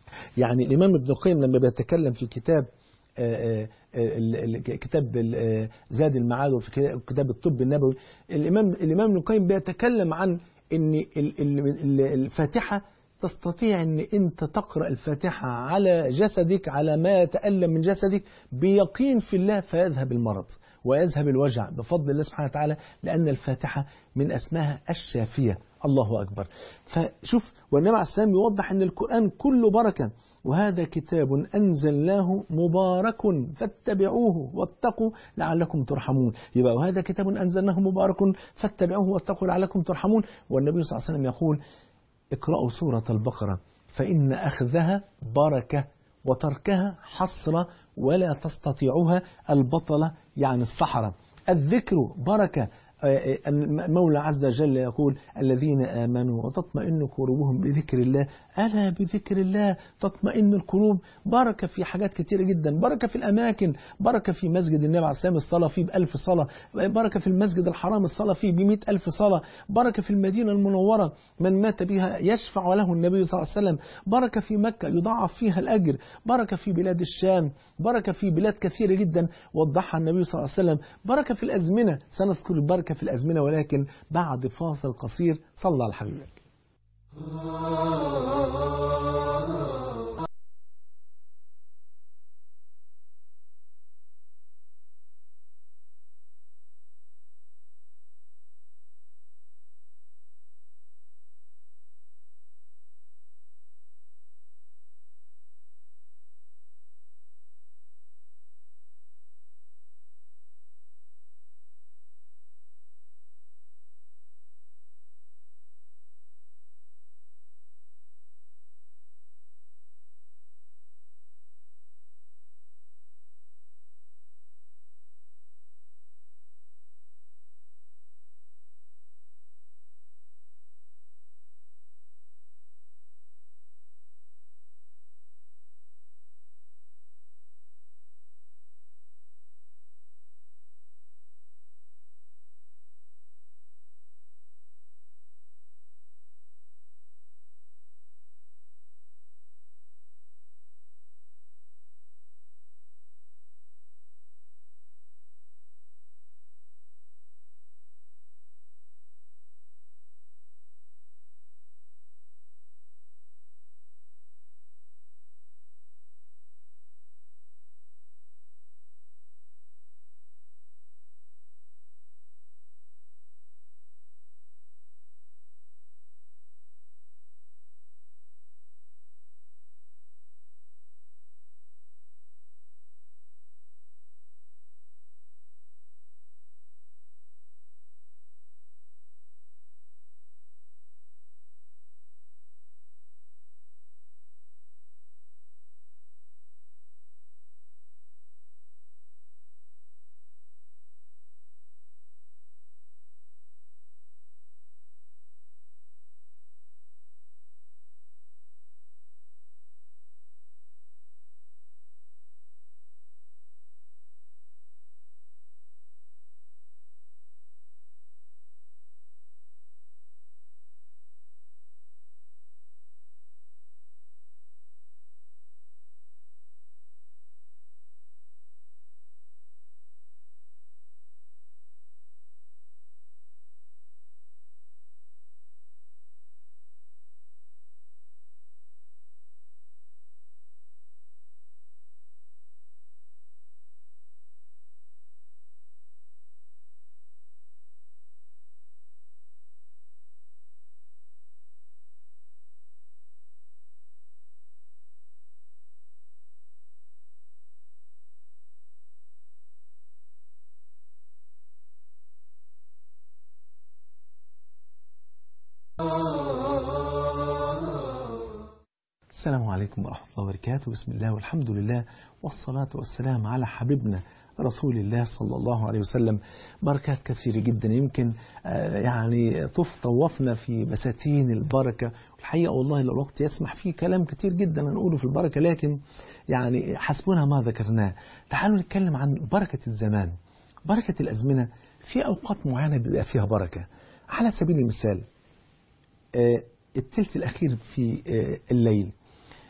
يعني الإمام ابن القيم لما بيتكلم في كتاب آه، آه، ال- ال- كتاب ال- آه، زاد المعاد وفي كتاب الطب النبوي الإمام الإمام ابن القيم بيتكلم عن إن ال- ال- ال- الفاتحة تستطيع ان انت تقرا الفاتحه على جسدك على ما يتالم من جسدك بيقين في الله فيذهب المرض ويذهب الوجع بفضل الله سبحانه وتعالى لان الفاتحه من اسمها الشافيه الله اكبر فشوف والنبي عليه السلام يوضح ان القران كله بركه وهذا كتاب انزلناه مبارك فاتبعوه واتقوا لعلكم ترحمون يبقى وهذا كتاب انزلناه مبارك فاتبعوه واتقوا لعلكم ترحمون والنبي صلى الله عليه وسلم يقول اقرأوا سورة البقرة فإن أخذها بركة وتركها حسرة ولا تستطيعها البطلة يعني الصحراء الذكر بركة المولى عز وجل يقول الذين آمنوا وتطمئن قلوبهم بذكر الله ألا بذكر الله تطمئن القلوب بركة في حاجات كتيرة جدا بركة في الأماكن بركة في مسجد النبي عليه السلام الصلاة فيه بألف صلاة بركة في المسجد الحرام الصلاة فيه بمئة ألف صلاة بركة في المدينة المنورة من مات بها يشفع له النبي صلى الله عليه وسلم بركة في مكة يضاعف فيها الأجر بركة في بلاد الشام بركة في بلاد كثيرة جدا وضحها النبي صلى الله عليه وسلم بركة في الأزمنة سنذكر البركة في الأزمنة ولكن بعد فاصل قصير صلى على حبيبك السلام عليكم ورحمة الله وبركاته بسم الله والحمد لله والصلاة والسلام على حبيبنا رسول الله صلى الله عليه وسلم بركات كثيرة جدا يمكن آه، يعني طف طوفنا في بساتين البركة الحقيقة والله لو الوقت يسمح فيه كلام كتير جدا هنقوله في البركة لكن يعني حسبنا ما ذكرناه تعالوا نتكلم عن بركة الزمان بركة الأزمنة في أوقات معينة بيبقى فيها بركة على سبيل المثال آه، التلت الأخير في آه، الليل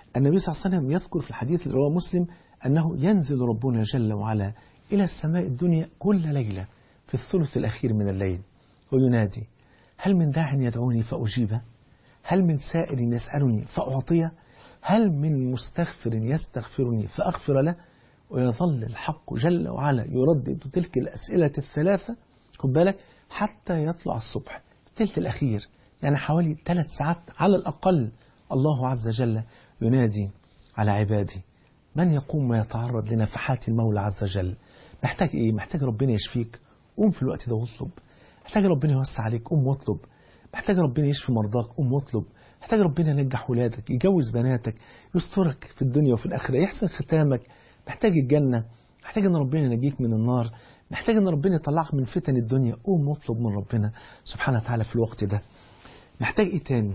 النبي صلى الله عليه وسلم يذكر في الحديث اللي رواه مسلم أنه ينزل ربنا جل وعلا إلى السماء الدنيا كل ليلة في الثلث الأخير من الليل وينادي هل من داع يدعوني فأجيبه هل من سائل يسألني فأعطيه هل من مستغفر يستغفرني فأغفر له ويظل الحق جل وعلا يردد تلك الأسئلة الثلاثة خد بالك حتى يطلع الصبح الثلث الأخير يعني حوالي ثلاث ساعات على الأقل الله عز وجل ينادي على عبادي من يقوم ويتعرض لنفحات المولى عز وجل محتاج إيه؟ محتاج ربنا يشفيك قوم في الوقت ده واطلب محتاج ربنا يوسع عليك قوم واطلب محتاج ربنا يشفي مرضاك قوم واطلب محتاج ربنا ينجح ولادك يجوز بناتك يسترك في الدنيا وفي الآخرة يحسن ختامك محتاج الجنة محتاج ان ربنا ينجيك من النار محتاج ان ربنا يطلعك من فتن الدنيا قوم واطلب من ربنا سبحانه وتعالى في الوقت ده محتاج ايه تاني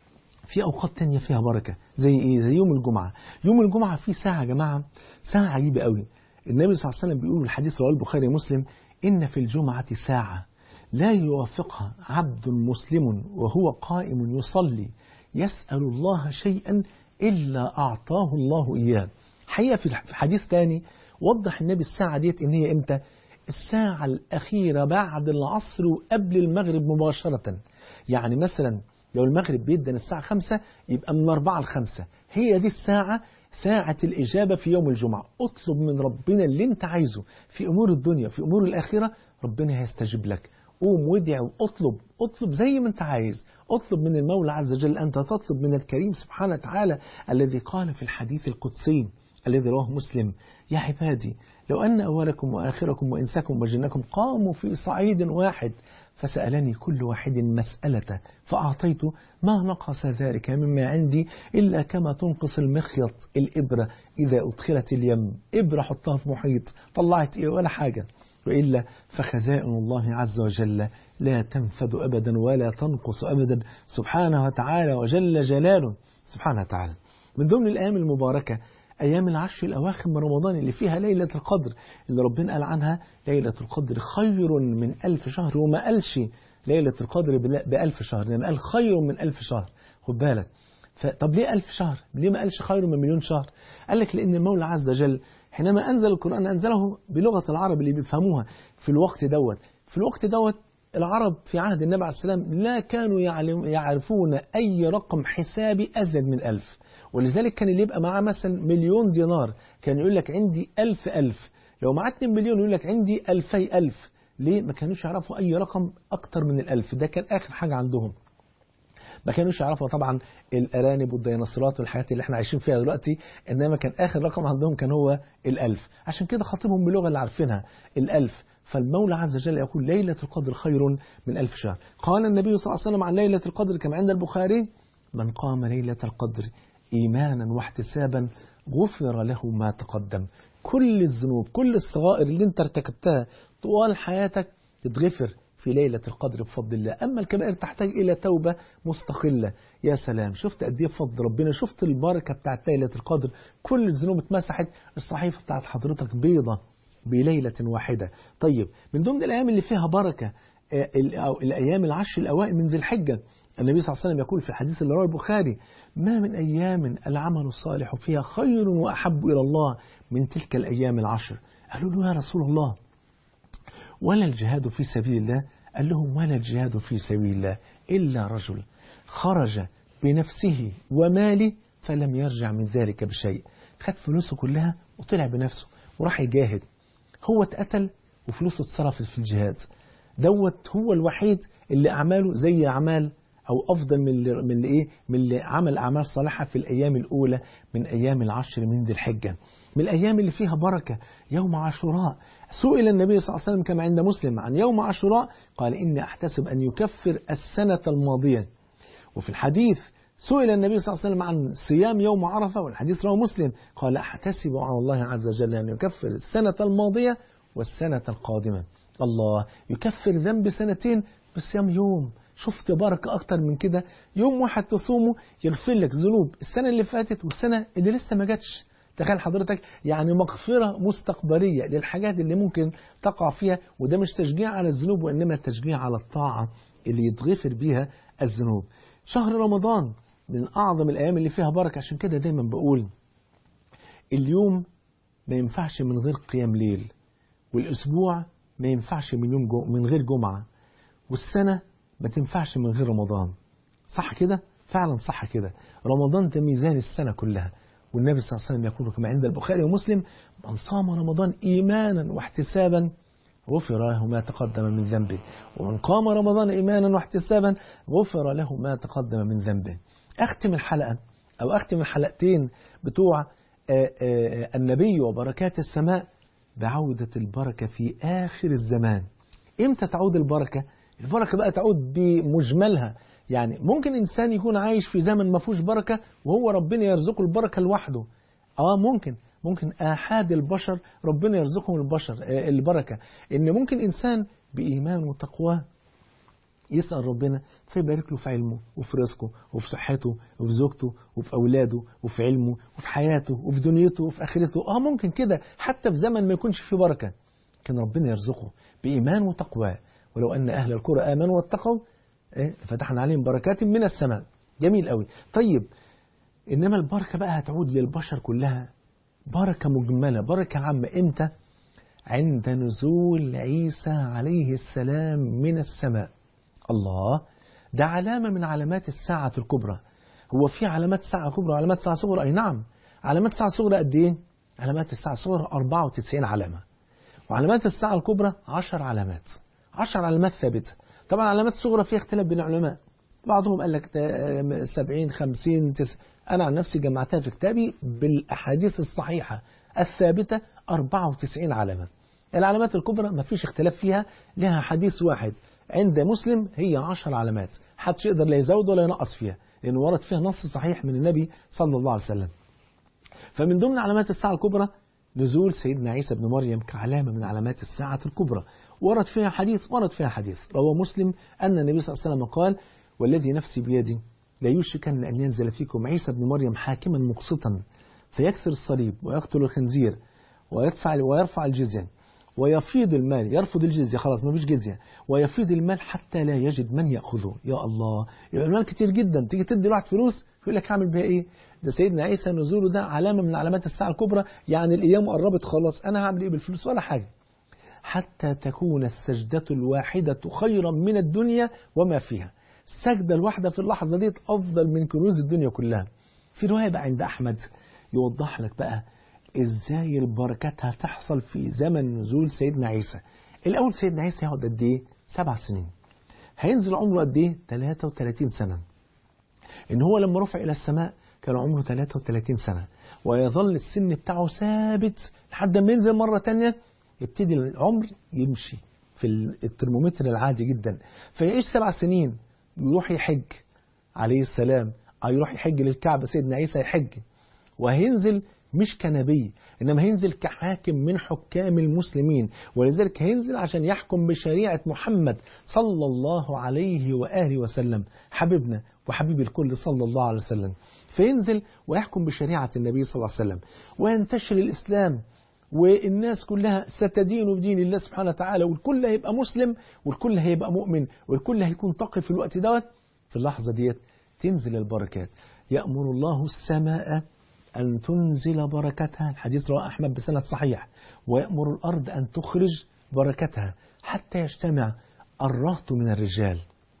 في اوقات تانية فيها بركة زي ايه زي يوم الجمعة يوم الجمعة في ساعة يا جماعة ساعة عجيبة قوي النبي صلى الله عليه وسلم بيقول الحديث رواه البخاري ومسلم ان في الجمعة ساعة لا يوافقها عبد مسلم وهو قائم يصلي يسأل الله شيئا إلا أعطاه الله إياه حقيقة في حديث تاني وضح النبي الساعة ديت إن هي إمتى الساعة الأخيرة بعد العصر وقبل المغرب مباشرة يعني مثلا لو المغرب بيدن الساعة خمسة يبقى من أربعة لخمسة هي دي الساعة ساعة الإجابة في يوم الجمعة اطلب من ربنا اللي انت عايزه في أمور الدنيا في أمور الآخرة ربنا هيستجيب لك قوم وادع واطلب اطلب زي ما انت عايز اطلب من المولى عز وجل أنت تطلب من الكريم سبحانه وتعالى الذي قال في الحديث القدسي الذي رواه مسلم يا عبادي لو أن أولكم وآخركم وإنسكم وجنكم قاموا في صعيد واحد فسألني كل واحد مسألة فأعطيت ما نقص ذلك مما عندي إلا كما تنقص المخيط الإبرة إذا أدخلت اليم إبرة حطها في محيط طلعت إيه ولا حاجة وإلا فخزائن الله عز وجل لا تنفد أبدا ولا تنقص أبدا سبحانه وتعالى وجل جلاله سبحانه وتعالى من ضمن الأيام المباركة أيام العشر الأواخر من رمضان اللي فيها ليلة القدر اللي ربنا قال عنها ليلة القدر خير من ألف شهر وما قالش ليلة القدر بألف شهر لأن قال خير من ألف شهر خد بالك طب ليه ألف شهر ليه ما قالش خير من مليون شهر قال لك لأن المولى عز وجل حينما أنزل القرآن أنزله بلغة العرب اللي بيفهموها في الوقت دوت في الوقت دوت العرب في عهد النبي عليه السلام لا كانوا يعرفون أي رقم حسابي أزيد من ألف ولذلك كان اللي يبقى معاه مثلا مليون دينار كان يقول لك عندي ألف ألف لو معاه 2 مليون يقول لك عندي ألفي ألف ليه ما كانوش يعرفوا أي رقم أكتر من الألف ده كان آخر حاجة عندهم ما كانوش يعرفوا طبعا الأرانب والديناصورات والحاجات اللي احنا عايشين فيها دلوقتي إنما كان آخر رقم عندهم كان هو الألف عشان كده خاطبهم باللغة اللي عارفينها الألف فالمولى عز وجل يقول ليلة القدر خير من ألف شهر قال النبي صلى الله عليه وسلم عن ليلة القدر كما عند البخاري من قام ليلة القدر إيمانا واحتسابا غفر له ما تقدم كل الذنوب كل الصغائر اللي انت ارتكبتها طوال حياتك تتغفر في ليلة القدر بفضل الله أما الكبائر تحتاج إلى توبة مستقلة يا سلام شفت قد ايه بفضل ربنا شفت البركة بتاعت ليلة القدر كل الذنوب اتمسحت الصحيفة بتاعت حضرتك بيضة بليلة واحدة طيب من ضمن الأيام اللي فيها بركة الأيام العشر الأوائل من ذي الحجة النبي صلى الله عليه وسلم يقول في الحديث اللي رواه البخاري ما من أيام العمل الصالح فيها خير وأحب إلى الله من تلك الأيام العشر قالوا له يا رسول الله ولا الجهاد في سبيل الله قال لهم ولا الجهاد في سبيل الله إلا رجل خرج بنفسه وماله فلم يرجع من ذلك بشيء خد فلوسه كلها وطلع بنفسه وراح يجاهد هو اتقتل وفلوسه اتصرفت في الجهاد دوت هو الوحيد اللي أعماله زي أعمال أو أفضل من اللي من اللي إيه من اللي عمل أعمال صالحة في الأيام الأولى من أيام العشر من ذي الحجة من الأيام اللي فيها بركة يوم عاشوراء سئل النبي صلى الله عليه وسلم كما عند مسلم عن يوم عاشوراء قال إني أحتسب أن يكفر السنة الماضية وفي الحديث سئل النبي صلى الله عليه وسلم عن صيام يوم عرفة والحديث رواه مسلم قال أحتسب على الله عز وجل أن يكفر السنة الماضية والسنة القادمة الله يكفر ذنب سنتين بصيام يوم شفت بركة أكتر من كده يوم واحد تصومه يغفر لك ذنوب السنة اللي فاتت والسنة اللي لسه ما جاتش تخيل حضرتك يعني مغفرة مستقبلية للحاجات اللي ممكن تقع فيها وده مش تشجيع على الذنوب وإنما تشجيع على الطاعة اللي يتغفر بيها الذنوب شهر رمضان من أعظم الأيام اللي فيها بركة عشان كده دايما بقول اليوم ما ينفعش من غير قيام ليل والأسبوع ما ينفعش من يوم جو من غير جمعة والسنة ما تنفعش من غير رمضان صح كده؟ فعلا صح كده رمضان ده ميزان السنة كلها والنبي صلى الله عليه وسلم يقول كما عند البخاري ومسلم من صام رمضان إيمانا واحتسابا غفر له ما تقدم من ذنبه ومن قام رمضان إيمانا واحتسابا غفر له ما تقدم من ذنبه أختم الحلقة أو أختم الحلقتين بتوع آآ آآ النبي وبركات السماء بعودة البركة في آخر الزمان إمتى تعود البركة؟ البركة بقى تعود بمجملها يعني ممكن إنسان يكون عايش في زمن ما فيهوش بركة وهو ربنا يرزقه البركة لوحده آه ممكن ممكن آحاد البشر ربنا يرزقهم البشر آه البركة إن ممكن إنسان بإيمان وتقواه يسأل ربنا فيبارك له في علمه وفي رزقه وفي صحته وفي زوجته وفي أولاده وفي علمه وفي حياته وفي دنيته وفي آخرته آه ممكن كده حتى في زمن ما يكونش فيه بركة كان ربنا يرزقه بإيمان وتقواه ولو أن أهل القرى آمنوا واتقوا إيه فتحنا عليهم بركات من السماء جميل قوي طيب إنما البركة بقى هتعود للبشر كلها بركة مجملة بركة عامة إمتى عند نزول عيسى عليه السلام من السماء الله ده علامة من علامات الساعة الكبرى هو في علامات ساعة كبرى وعلامات ساعة صغرى أي نعم علامات الساعة الصغرى قد إيه علامات الساعة الصغرى 94 علامة وعلامات الساعة الكبرى 10 علامات 10 علامات ثابتة طبعا علامات الصغرى فيها اختلاف بين العلماء بعضهم قال لك 70 50 9 أنا عن نفسي جمعتها في كتابي بالأحاديث الصحيحة الثابتة 94 علامة العلامات الكبرى ما فيش اختلاف فيها لها حديث واحد عند مسلم هي 10 علامات حدش يقدر لا يزود ولا ينقص فيها لأن ورد فيها نص صحيح من النبي صلى الله عليه وسلم فمن ضمن علامات الساعة الكبرى نزول سيدنا عيسى بن مريم كعلامة من علامات الساعة الكبرى ورد فيها حديث ورد فيها حديث روى مسلم أن النبي صلى الله عليه وسلم قال والذي نفسي بيدي لا يوشكن أن ينزل فيكم عيسى بن مريم حاكما مقسطا فيكسر الصليب ويقتل الخنزير ويدفع ويرفع الجزية ويفيض المال يرفض الجزية خلاص ما فيش جزية ويفيض المال حتى لا يجد من يأخذه يا الله يبقى المال كتير جدا تيجي تدي لواحد فلوس يقول لك هعمل بيها ايه ده سيدنا عيسى نزوله ده علامة من علامات الساعة الكبرى يعني الأيام قربت خلاص أنا هعمل ايه بالفلوس ولا حاجة حتى تكون السجدة الواحدة خيرا من الدنيا وما فيها السجدة الواحدة في اللحظة دي أفضل من كنوز الدنيا كلها في رواية بقى عند أحمد يوضح لك بقى ازاي البركات هتحصل في زمن نزول سيدنا عيسى الاول سيدنا عيسى هيقعد قد ايه سبع سنين هينزل عمره قد ايه 33 سنه ان هو لما رفع الى السماء كان عمره 33 سنه ويظل السن بتاعه ثابت لحد ما ينزل مره تانية يبتدي العمر يمشي في الترمومتر العادي جدا فيعيش سبع سنين يروح يحج عليه السلام أو يروح يحج للكعبة سيدنا عيسى يحج وهينزل مش كنبي إنما هينزل كحاكم من حكام المسلمين ولذلك هينزل عشان يحكم بشريعة محمد صلى الله عليه وآله وسلم حبيبنا وحبيب الكل صلى الله عليه وسلم فينزل ويحكم بشريعة النبي صلى الله عليه وسلم وينتشر الإسلام والناس كلها ستدين بدين الله سبحانه وتعالى والكل هيبقى مسلم والكل هيبقى مؤمن والكل هيكون تقي في الوقت دوت في اللحظة ديت تنزل البركات يأمر الله السماء أن تنزل بركتها الحديث رواه أحمد بسند صحيح ويأمر الأرض أن تخرج بركتها حتى يجتمع الرهط من الرجال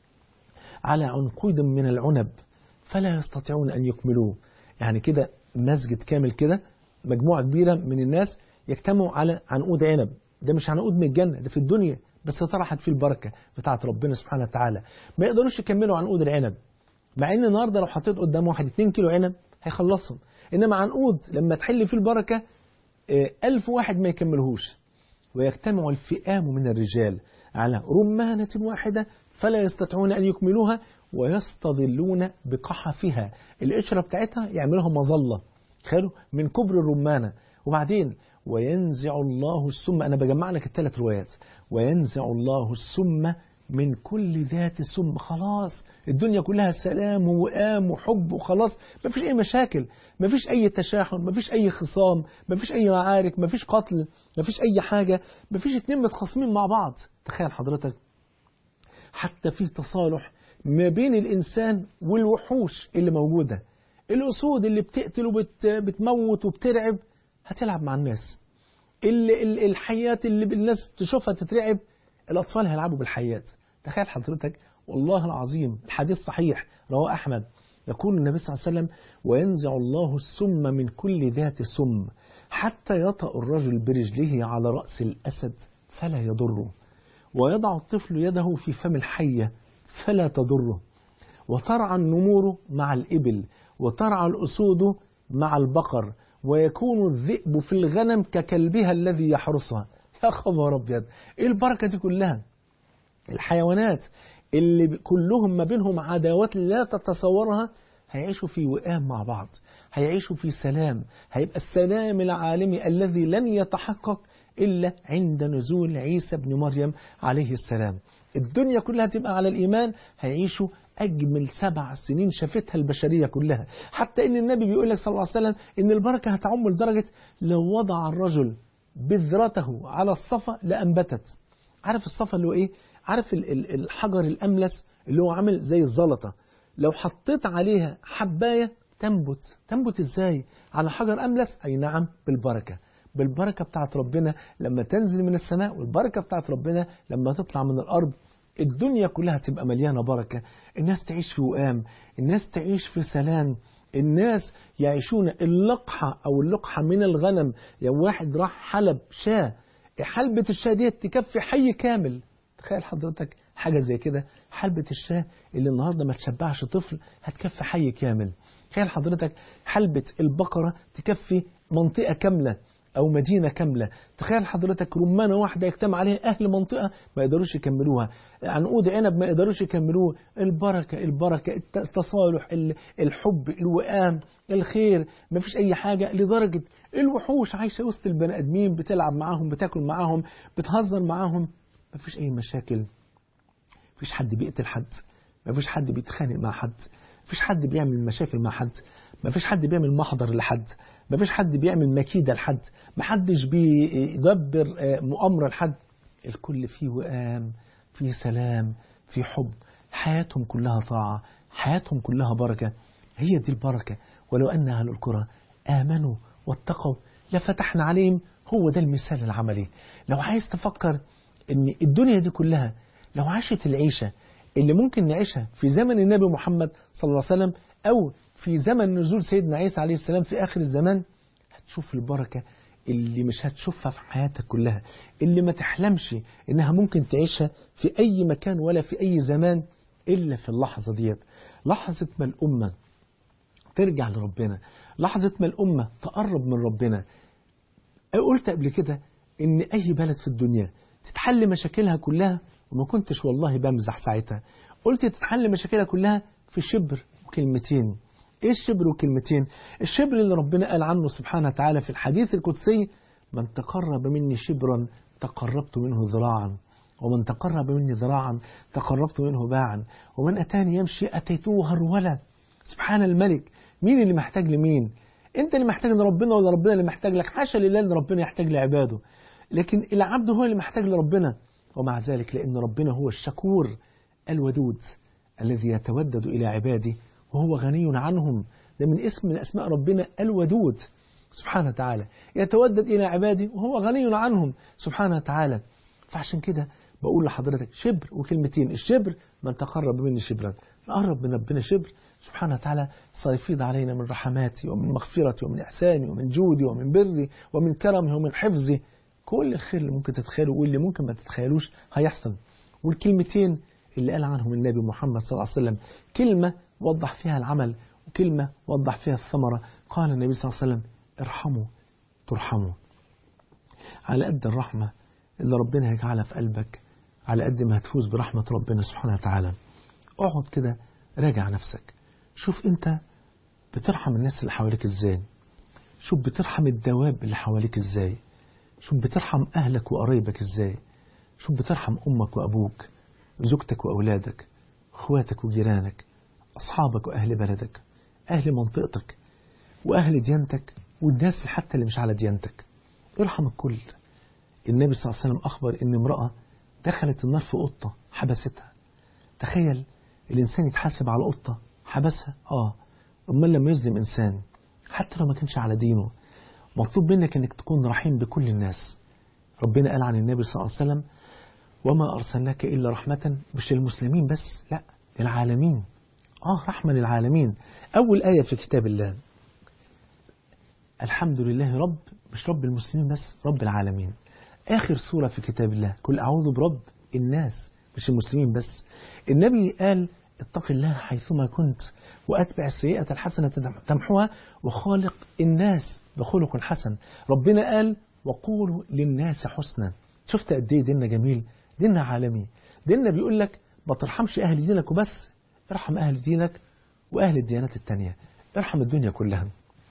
على عنقود من العنب فلا يستطيعون أن يكملوه يعني كده مسجد كامل كده مجموعة كبيرة من الناس يجتمعوا على عنقود عنب ده مش عنقود من الجنة ده في الدنيا بس طرحت فيه البركة بتاعت ربنا سبحانه وتعالى ما يقدروش يكملوا عنقود العنب مع ان النهارده لو حطيت قدام واحد 2 كيلو عنب هيخلصهم انما عنقود لما تحل فيه البركة ألف واحد ما يكملهوش ويجتمع الفئام من الرجال على رمانة واحدة فلا يستطيعون أن يكملوها ويستظلون بقحفها القشرة بتاعتها يعملوها مظلة خلوا من كبر الرمانة وبعدين وينزع الله السم أنا بجمع لك الثلاث روايات وينزع الله السم من كل ذات سم خلاص الدنيا كلها سلام ووئام وحب وخلاص ما فيش أي مشاكل ما فيش أي تشاحن ما فيش أي خصام ما فيش أي معارك ما فيش قتل ما فيش أي حاجة ما فيش اتنين متخاصمين مع بعض تخيل حضرتك حتى في تصالح ما بين الإنسان والوحوش اللي موجودة الأسود اللي بتقتل وبتموت وبترعب هتلعب مع الناس ال- ال- الحيات اللي الناس تشوفها تترعب الأطفال هيلعبوا بالحيات تخيل حضرتك والله العظيم الحديث صحيح رواه أحمد يقول النبي صلى الله عليه وسلم وينزع الله السم من كل ذات سم حتى يطأ الرجل برجله على رأس الأسد فلا يضره ويضع الطفل يده في فم الحية فلا تضره وترعى النمور مع الإبل وترعى الأسود مع البقر ويكون الذئب في الغنم ككلبها الذي يحرسها يا خبر أبيض إيه البركة دي كلها الحيوانات اللي ب- كلهم ما بينهم عداوات لا تتصورها هيعيشوا في وئام مع بعض هيعيشوا في سلام هيبقى السلام العالمي الذي لن يتحقق إلا عند نزول عيسى بن مريم عليه السلام الدنيا كلها تبقى على الإيمان هيعيشوا أجمل سبع سنين شافتها البشرية كلها حتى إن النبي بيقول لك صلى الله عليه وسلم إن البركة هتعم لدرجة لو وضع الرجل بذرته على الصفا لأنبتت عارف الصفا اللي هو إيه عارف ال- ال- الحجر الأملس اللي هو عامل زي الزلطة لو حطيت عليها حباية تنبت تنبت ازاي على حجر أملس أي نعم بالبركة بالبركة بتاعت ربنا لما تنزل من السماء والبركة بتاعت ربنا لما تطلع من الأرض الدنيا كلها تبقى مليانة بركة الناس تعيش في وئام الناس تعيش في سلام الناس يعيشون اللقحة أو اللقحة من الغنم يعني واحد راح حلب شاه حلبة الشاه دي تكفي حي كامل تخيل حضرتك حاجة زي كده حلبة الشاه اللي النهاردة ما تشبعش طفل هتكفي حي كامل تخيل حضرتك حلبة البقرة تكفي منطقة كاملة أو مدينة كاملة تخيل حضرتك رمانة واحدة يجتمع عليها أهل منطقة ما يقدروش يكملوها عنقود عنب ما يقدروش يكملوه البركة البركة الت- التصالح ال- الحب الوئام الخير ما فيش أي حاجة لدرجة الوحوش عايشة وسط البني آدمين بتلعب معاهم بتاكل معاهم بتهزر معاهم ما فيش أي مشاكل مفيش حد بيقتل حد مفيش حد بيتخانق مع حد مفيش حد بيعمل مشاكل مع حد مفيش حد بيعمل محضر لحد مفيش حد بيعمل مكيدة لحد محدش بيدبر آه، مؤامرة لحد الكل فيه وئام فيه سلام فيه حب حياتهم كلها طاعة حياتهم كلها بركة هي دي البركة ولو أن أهل القرى آمنوا واتقوا لفتحنا عليهم هو ده المثال العملي لو عايز تفكر ان الدنيا دي كلها لو عاشت العيشة اللي ممكن نعيشها في زمن النبي محمد صلى الله عليه وسلم أو في زمن نزول سيدنا عيسى عليه السلام في آخر الزمان هتشوف البركة اللي مش هتشوفها في حياتك كلها اللي ما تحلمش إنها ممكن تعيشها في أي مكان ولا في أي زمان إلا في اللحظة ديت لحظة ما الأمة ترجع لربنا لحظة ما الأمة تقرب من ربنا قلت قبل كده ان اي بلد في الدنيا تتحل مشاكلها كلها وما كنتش والله بمزح ساعتها قلت تتحل مشاكلها كلها في شبر وكلمتين ايه الشبر وكلمتين الشبر اللي ربنا قال عنه سبحانه وتعالى في الحديث القدسي من تقرب مني شبرا تقربت منه ذراعا ومن تقرب مني ذراعا تقربت منه باعا ومن أتاني يمشي أتيته هرولا سبحان الملك مين اللي محتاج لمين انت اللي محتاج لربنا ولا ربنا اللي محتاج لك حاشا لله ان ربنا يحتاج لعباده لكن العبد هو اللي محتاج لربنا ومع ذلك لان ربنا هو الشكور الودود الذي يتودد الى عباده وهو غني عنهم ده من اسم من اسماء ربنا الودود سبحانه وتعالى يتودد الى عباده وهو غني عنهم سبحانه وتعالى فعشان كده بقول لحضرتك شبر وكلمتين الشبر من تقرب مني شبرا نقرب من ربنا شبر سبحانه وتعالى سيفيض علينا من رحماتي ومن مغفرتي ومن إحساني ومن جودي ومن بري ومن كرمي ومن حفظي كل الخير اللي ممكن تتخيله واللي ممكن ما تتخيلوش هيحصل والكلمتين اللي قال عنهم النبي محمد صلى الله عليه وسلم كلمة وضح فيها العمل وكلمة وضح فيها الثمرة قال النبي صلى الله عليه وسلم ارحموا ترحموا على قد الرحمة اللي ربنا يجعلها في قلبك على قد ما هتفوز برحمة ربنا سبحانه وتعالى اقعد كده راجع نفسك شوف انت بترحم الناس اللي حواليك ازاي شوف بترحم الدواب اللي حواليك ازاي شوف بترحم اهلك وقرايبك ازاي شوف بترحم امك وابوك زوجتك واولادك اخواتك وجيرانك اصحابك واهل بلدك اهل منطقتك واهل ديانتك والناس حتى اللي مش على ديانتك ارحم الكل النبي صلى الله عليه وسلم اخبر ان امراه دخلت النار في قطه حبستها تخيل الإنسان يتحاسب على قطة حبسها آه أمال لما يظلم إنسان حتى لو ما كانش على دينه مطلوب منك أنك تكون رحيم بكل الناس ربنا قال عن النبي صلى الله عليه وسلم وما أرسلناك إلا رحمة مش للمسلمين بس لا للعالمين آه رحمة للعالمين أول آية في كتاب الله الحمد لله رب مش رب المسلمين بس رب العالمين آخر سورة في كتاب الله كل أعوذ برب الناس مش المسلمين بس النبي قال اتق الله حيثما كنت وأتبع السيئة الحسنة تمحوها وخالق الناس بخلق حسن ربنا قال وقولوا للناس حسنا شفت قد ايه ديننا جميل ديننا عالمي ديننا بيقول لك ما ترحمش أهل دينك وبس ارحم أهل دينك وأهل الديانات التانية ارحم الدنيا كلها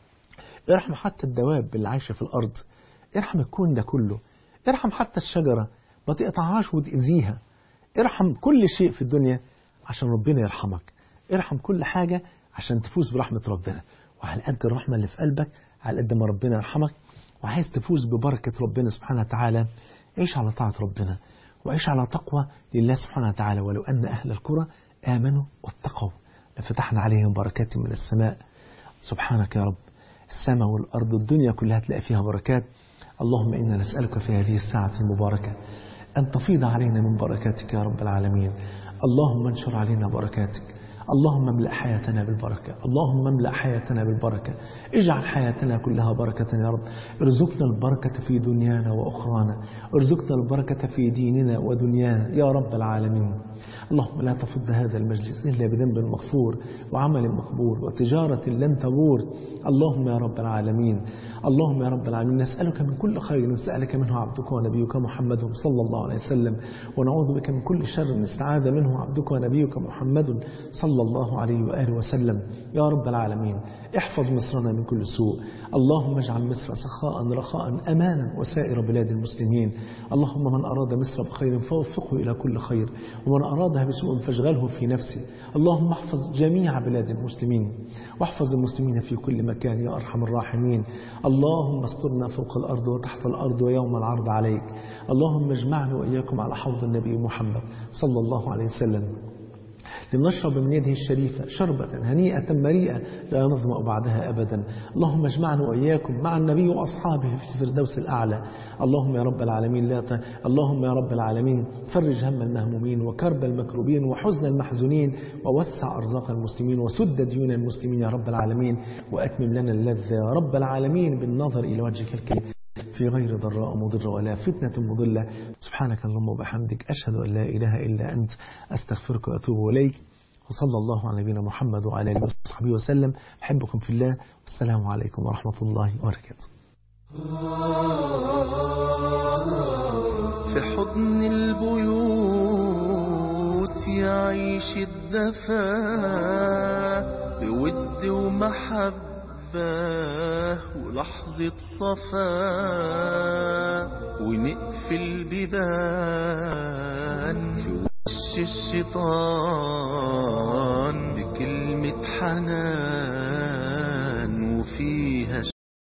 ارحم حتى الدواب اللي عايشة في الأرض ارحم الكون ده كله ارحم حتى الشجرة ما تقطعهاش وتأذيها ارحم كل شيء في الدنيا عشان ربنا يرحمك ارحم كل حاجة عشان تفوز برحمة ربنا وعلى قد الرحمة اللي في قلبك على قد ما ربنا يرحمك وعايز تفوز ببركة ربنا سبحانه وتعالى عيش على طاعة ربنا وعيش على تقوى لله سبحانه وتعالى ولو أن أهل القرى آمنوا واتقوا لفتحنا عليهم بركات من السماء سبحانك يا رب السماء والأرض الدنيا كلها تلاقي فيها بركات اللهم إنا نسألك في هذه الساعة المباركة أن تفيض علينا من بركاتك يا رب العالمين اللهم انشر علينا بركاتك اللهم املأ حياتنا بالبركة اللهم املأ حياتنا بالبركة اجعل حياتنا كلها بركة يا رب ارزقنا البركة في دنيانا وأخرانا ارزقنا البركة في ديننا ودنيانا يا رب العالمين اللهم لا تفض هذا المجلس إلا بذنب مغفور وعمل مقبول وتجارة لن تبور اللهم يا رب العالمين اللهم يا رب العالمين نسألك من كل خير سألك منه عبدك ونبيك محمد صلى الله عليه وسلم ونعوذ بك من كل شر استعاذ منه عبدك ونبيك محمد صلى الله عليه وآله وسلم يا رب العالمين احفظ مصرنا من كل سوء اللهم اجعل مصر سخاء رخاء أمانا وسائر بلاد المسلمين اللهم من أراد مصر بخير فوفقه إلى كل خير ومن أرادها بسوء فاشغله في نفسه اللهم احفظ جميع بلاد المسلمين واحفظ المسلمين في كل مكان يا أرحم الراحمين اللهم استرنا فوق الأرض وتحت الأرض ويوم العرض عليك اللهم اجمعنا وإياكم على حوض النبي محمد صلى الله عليه وسلم لنشرب من يده الشريفة شربة هنيئة مريئة لا نظمأ بعدها أبدا اللهم اجمعنا وإياكم مع النبي وأصحابه في الفردوس الأعلى اللهم يا رب العالمين لا ت... اللهم يا رب العالمين فرج هم المهمومين وكرب المكروبين وحزن المحزونين ووسع أرزاق المسلمين وسد ديون المسلمين يا رب العالمين وأتمم لنا اللذة يا رب العالمين بالنظر إلى وجهك الكريم في غير ضراء مضرة ولا فتنة مضلة سبحانك اللهم وبحمدك أشهد أن لا إله إلا أنت أستغفرك وأتوب إليك وصلى الله على نبينا محمد وعلى آله وصحبه وسلم أحبكم في الله والسلام عليكم ورحمة الله وبركاته في حضن البيوت يعيش الدفا بود ومحبة ولحظة صفا ونقفل بيبان في وش الشيطان بكلمة حنان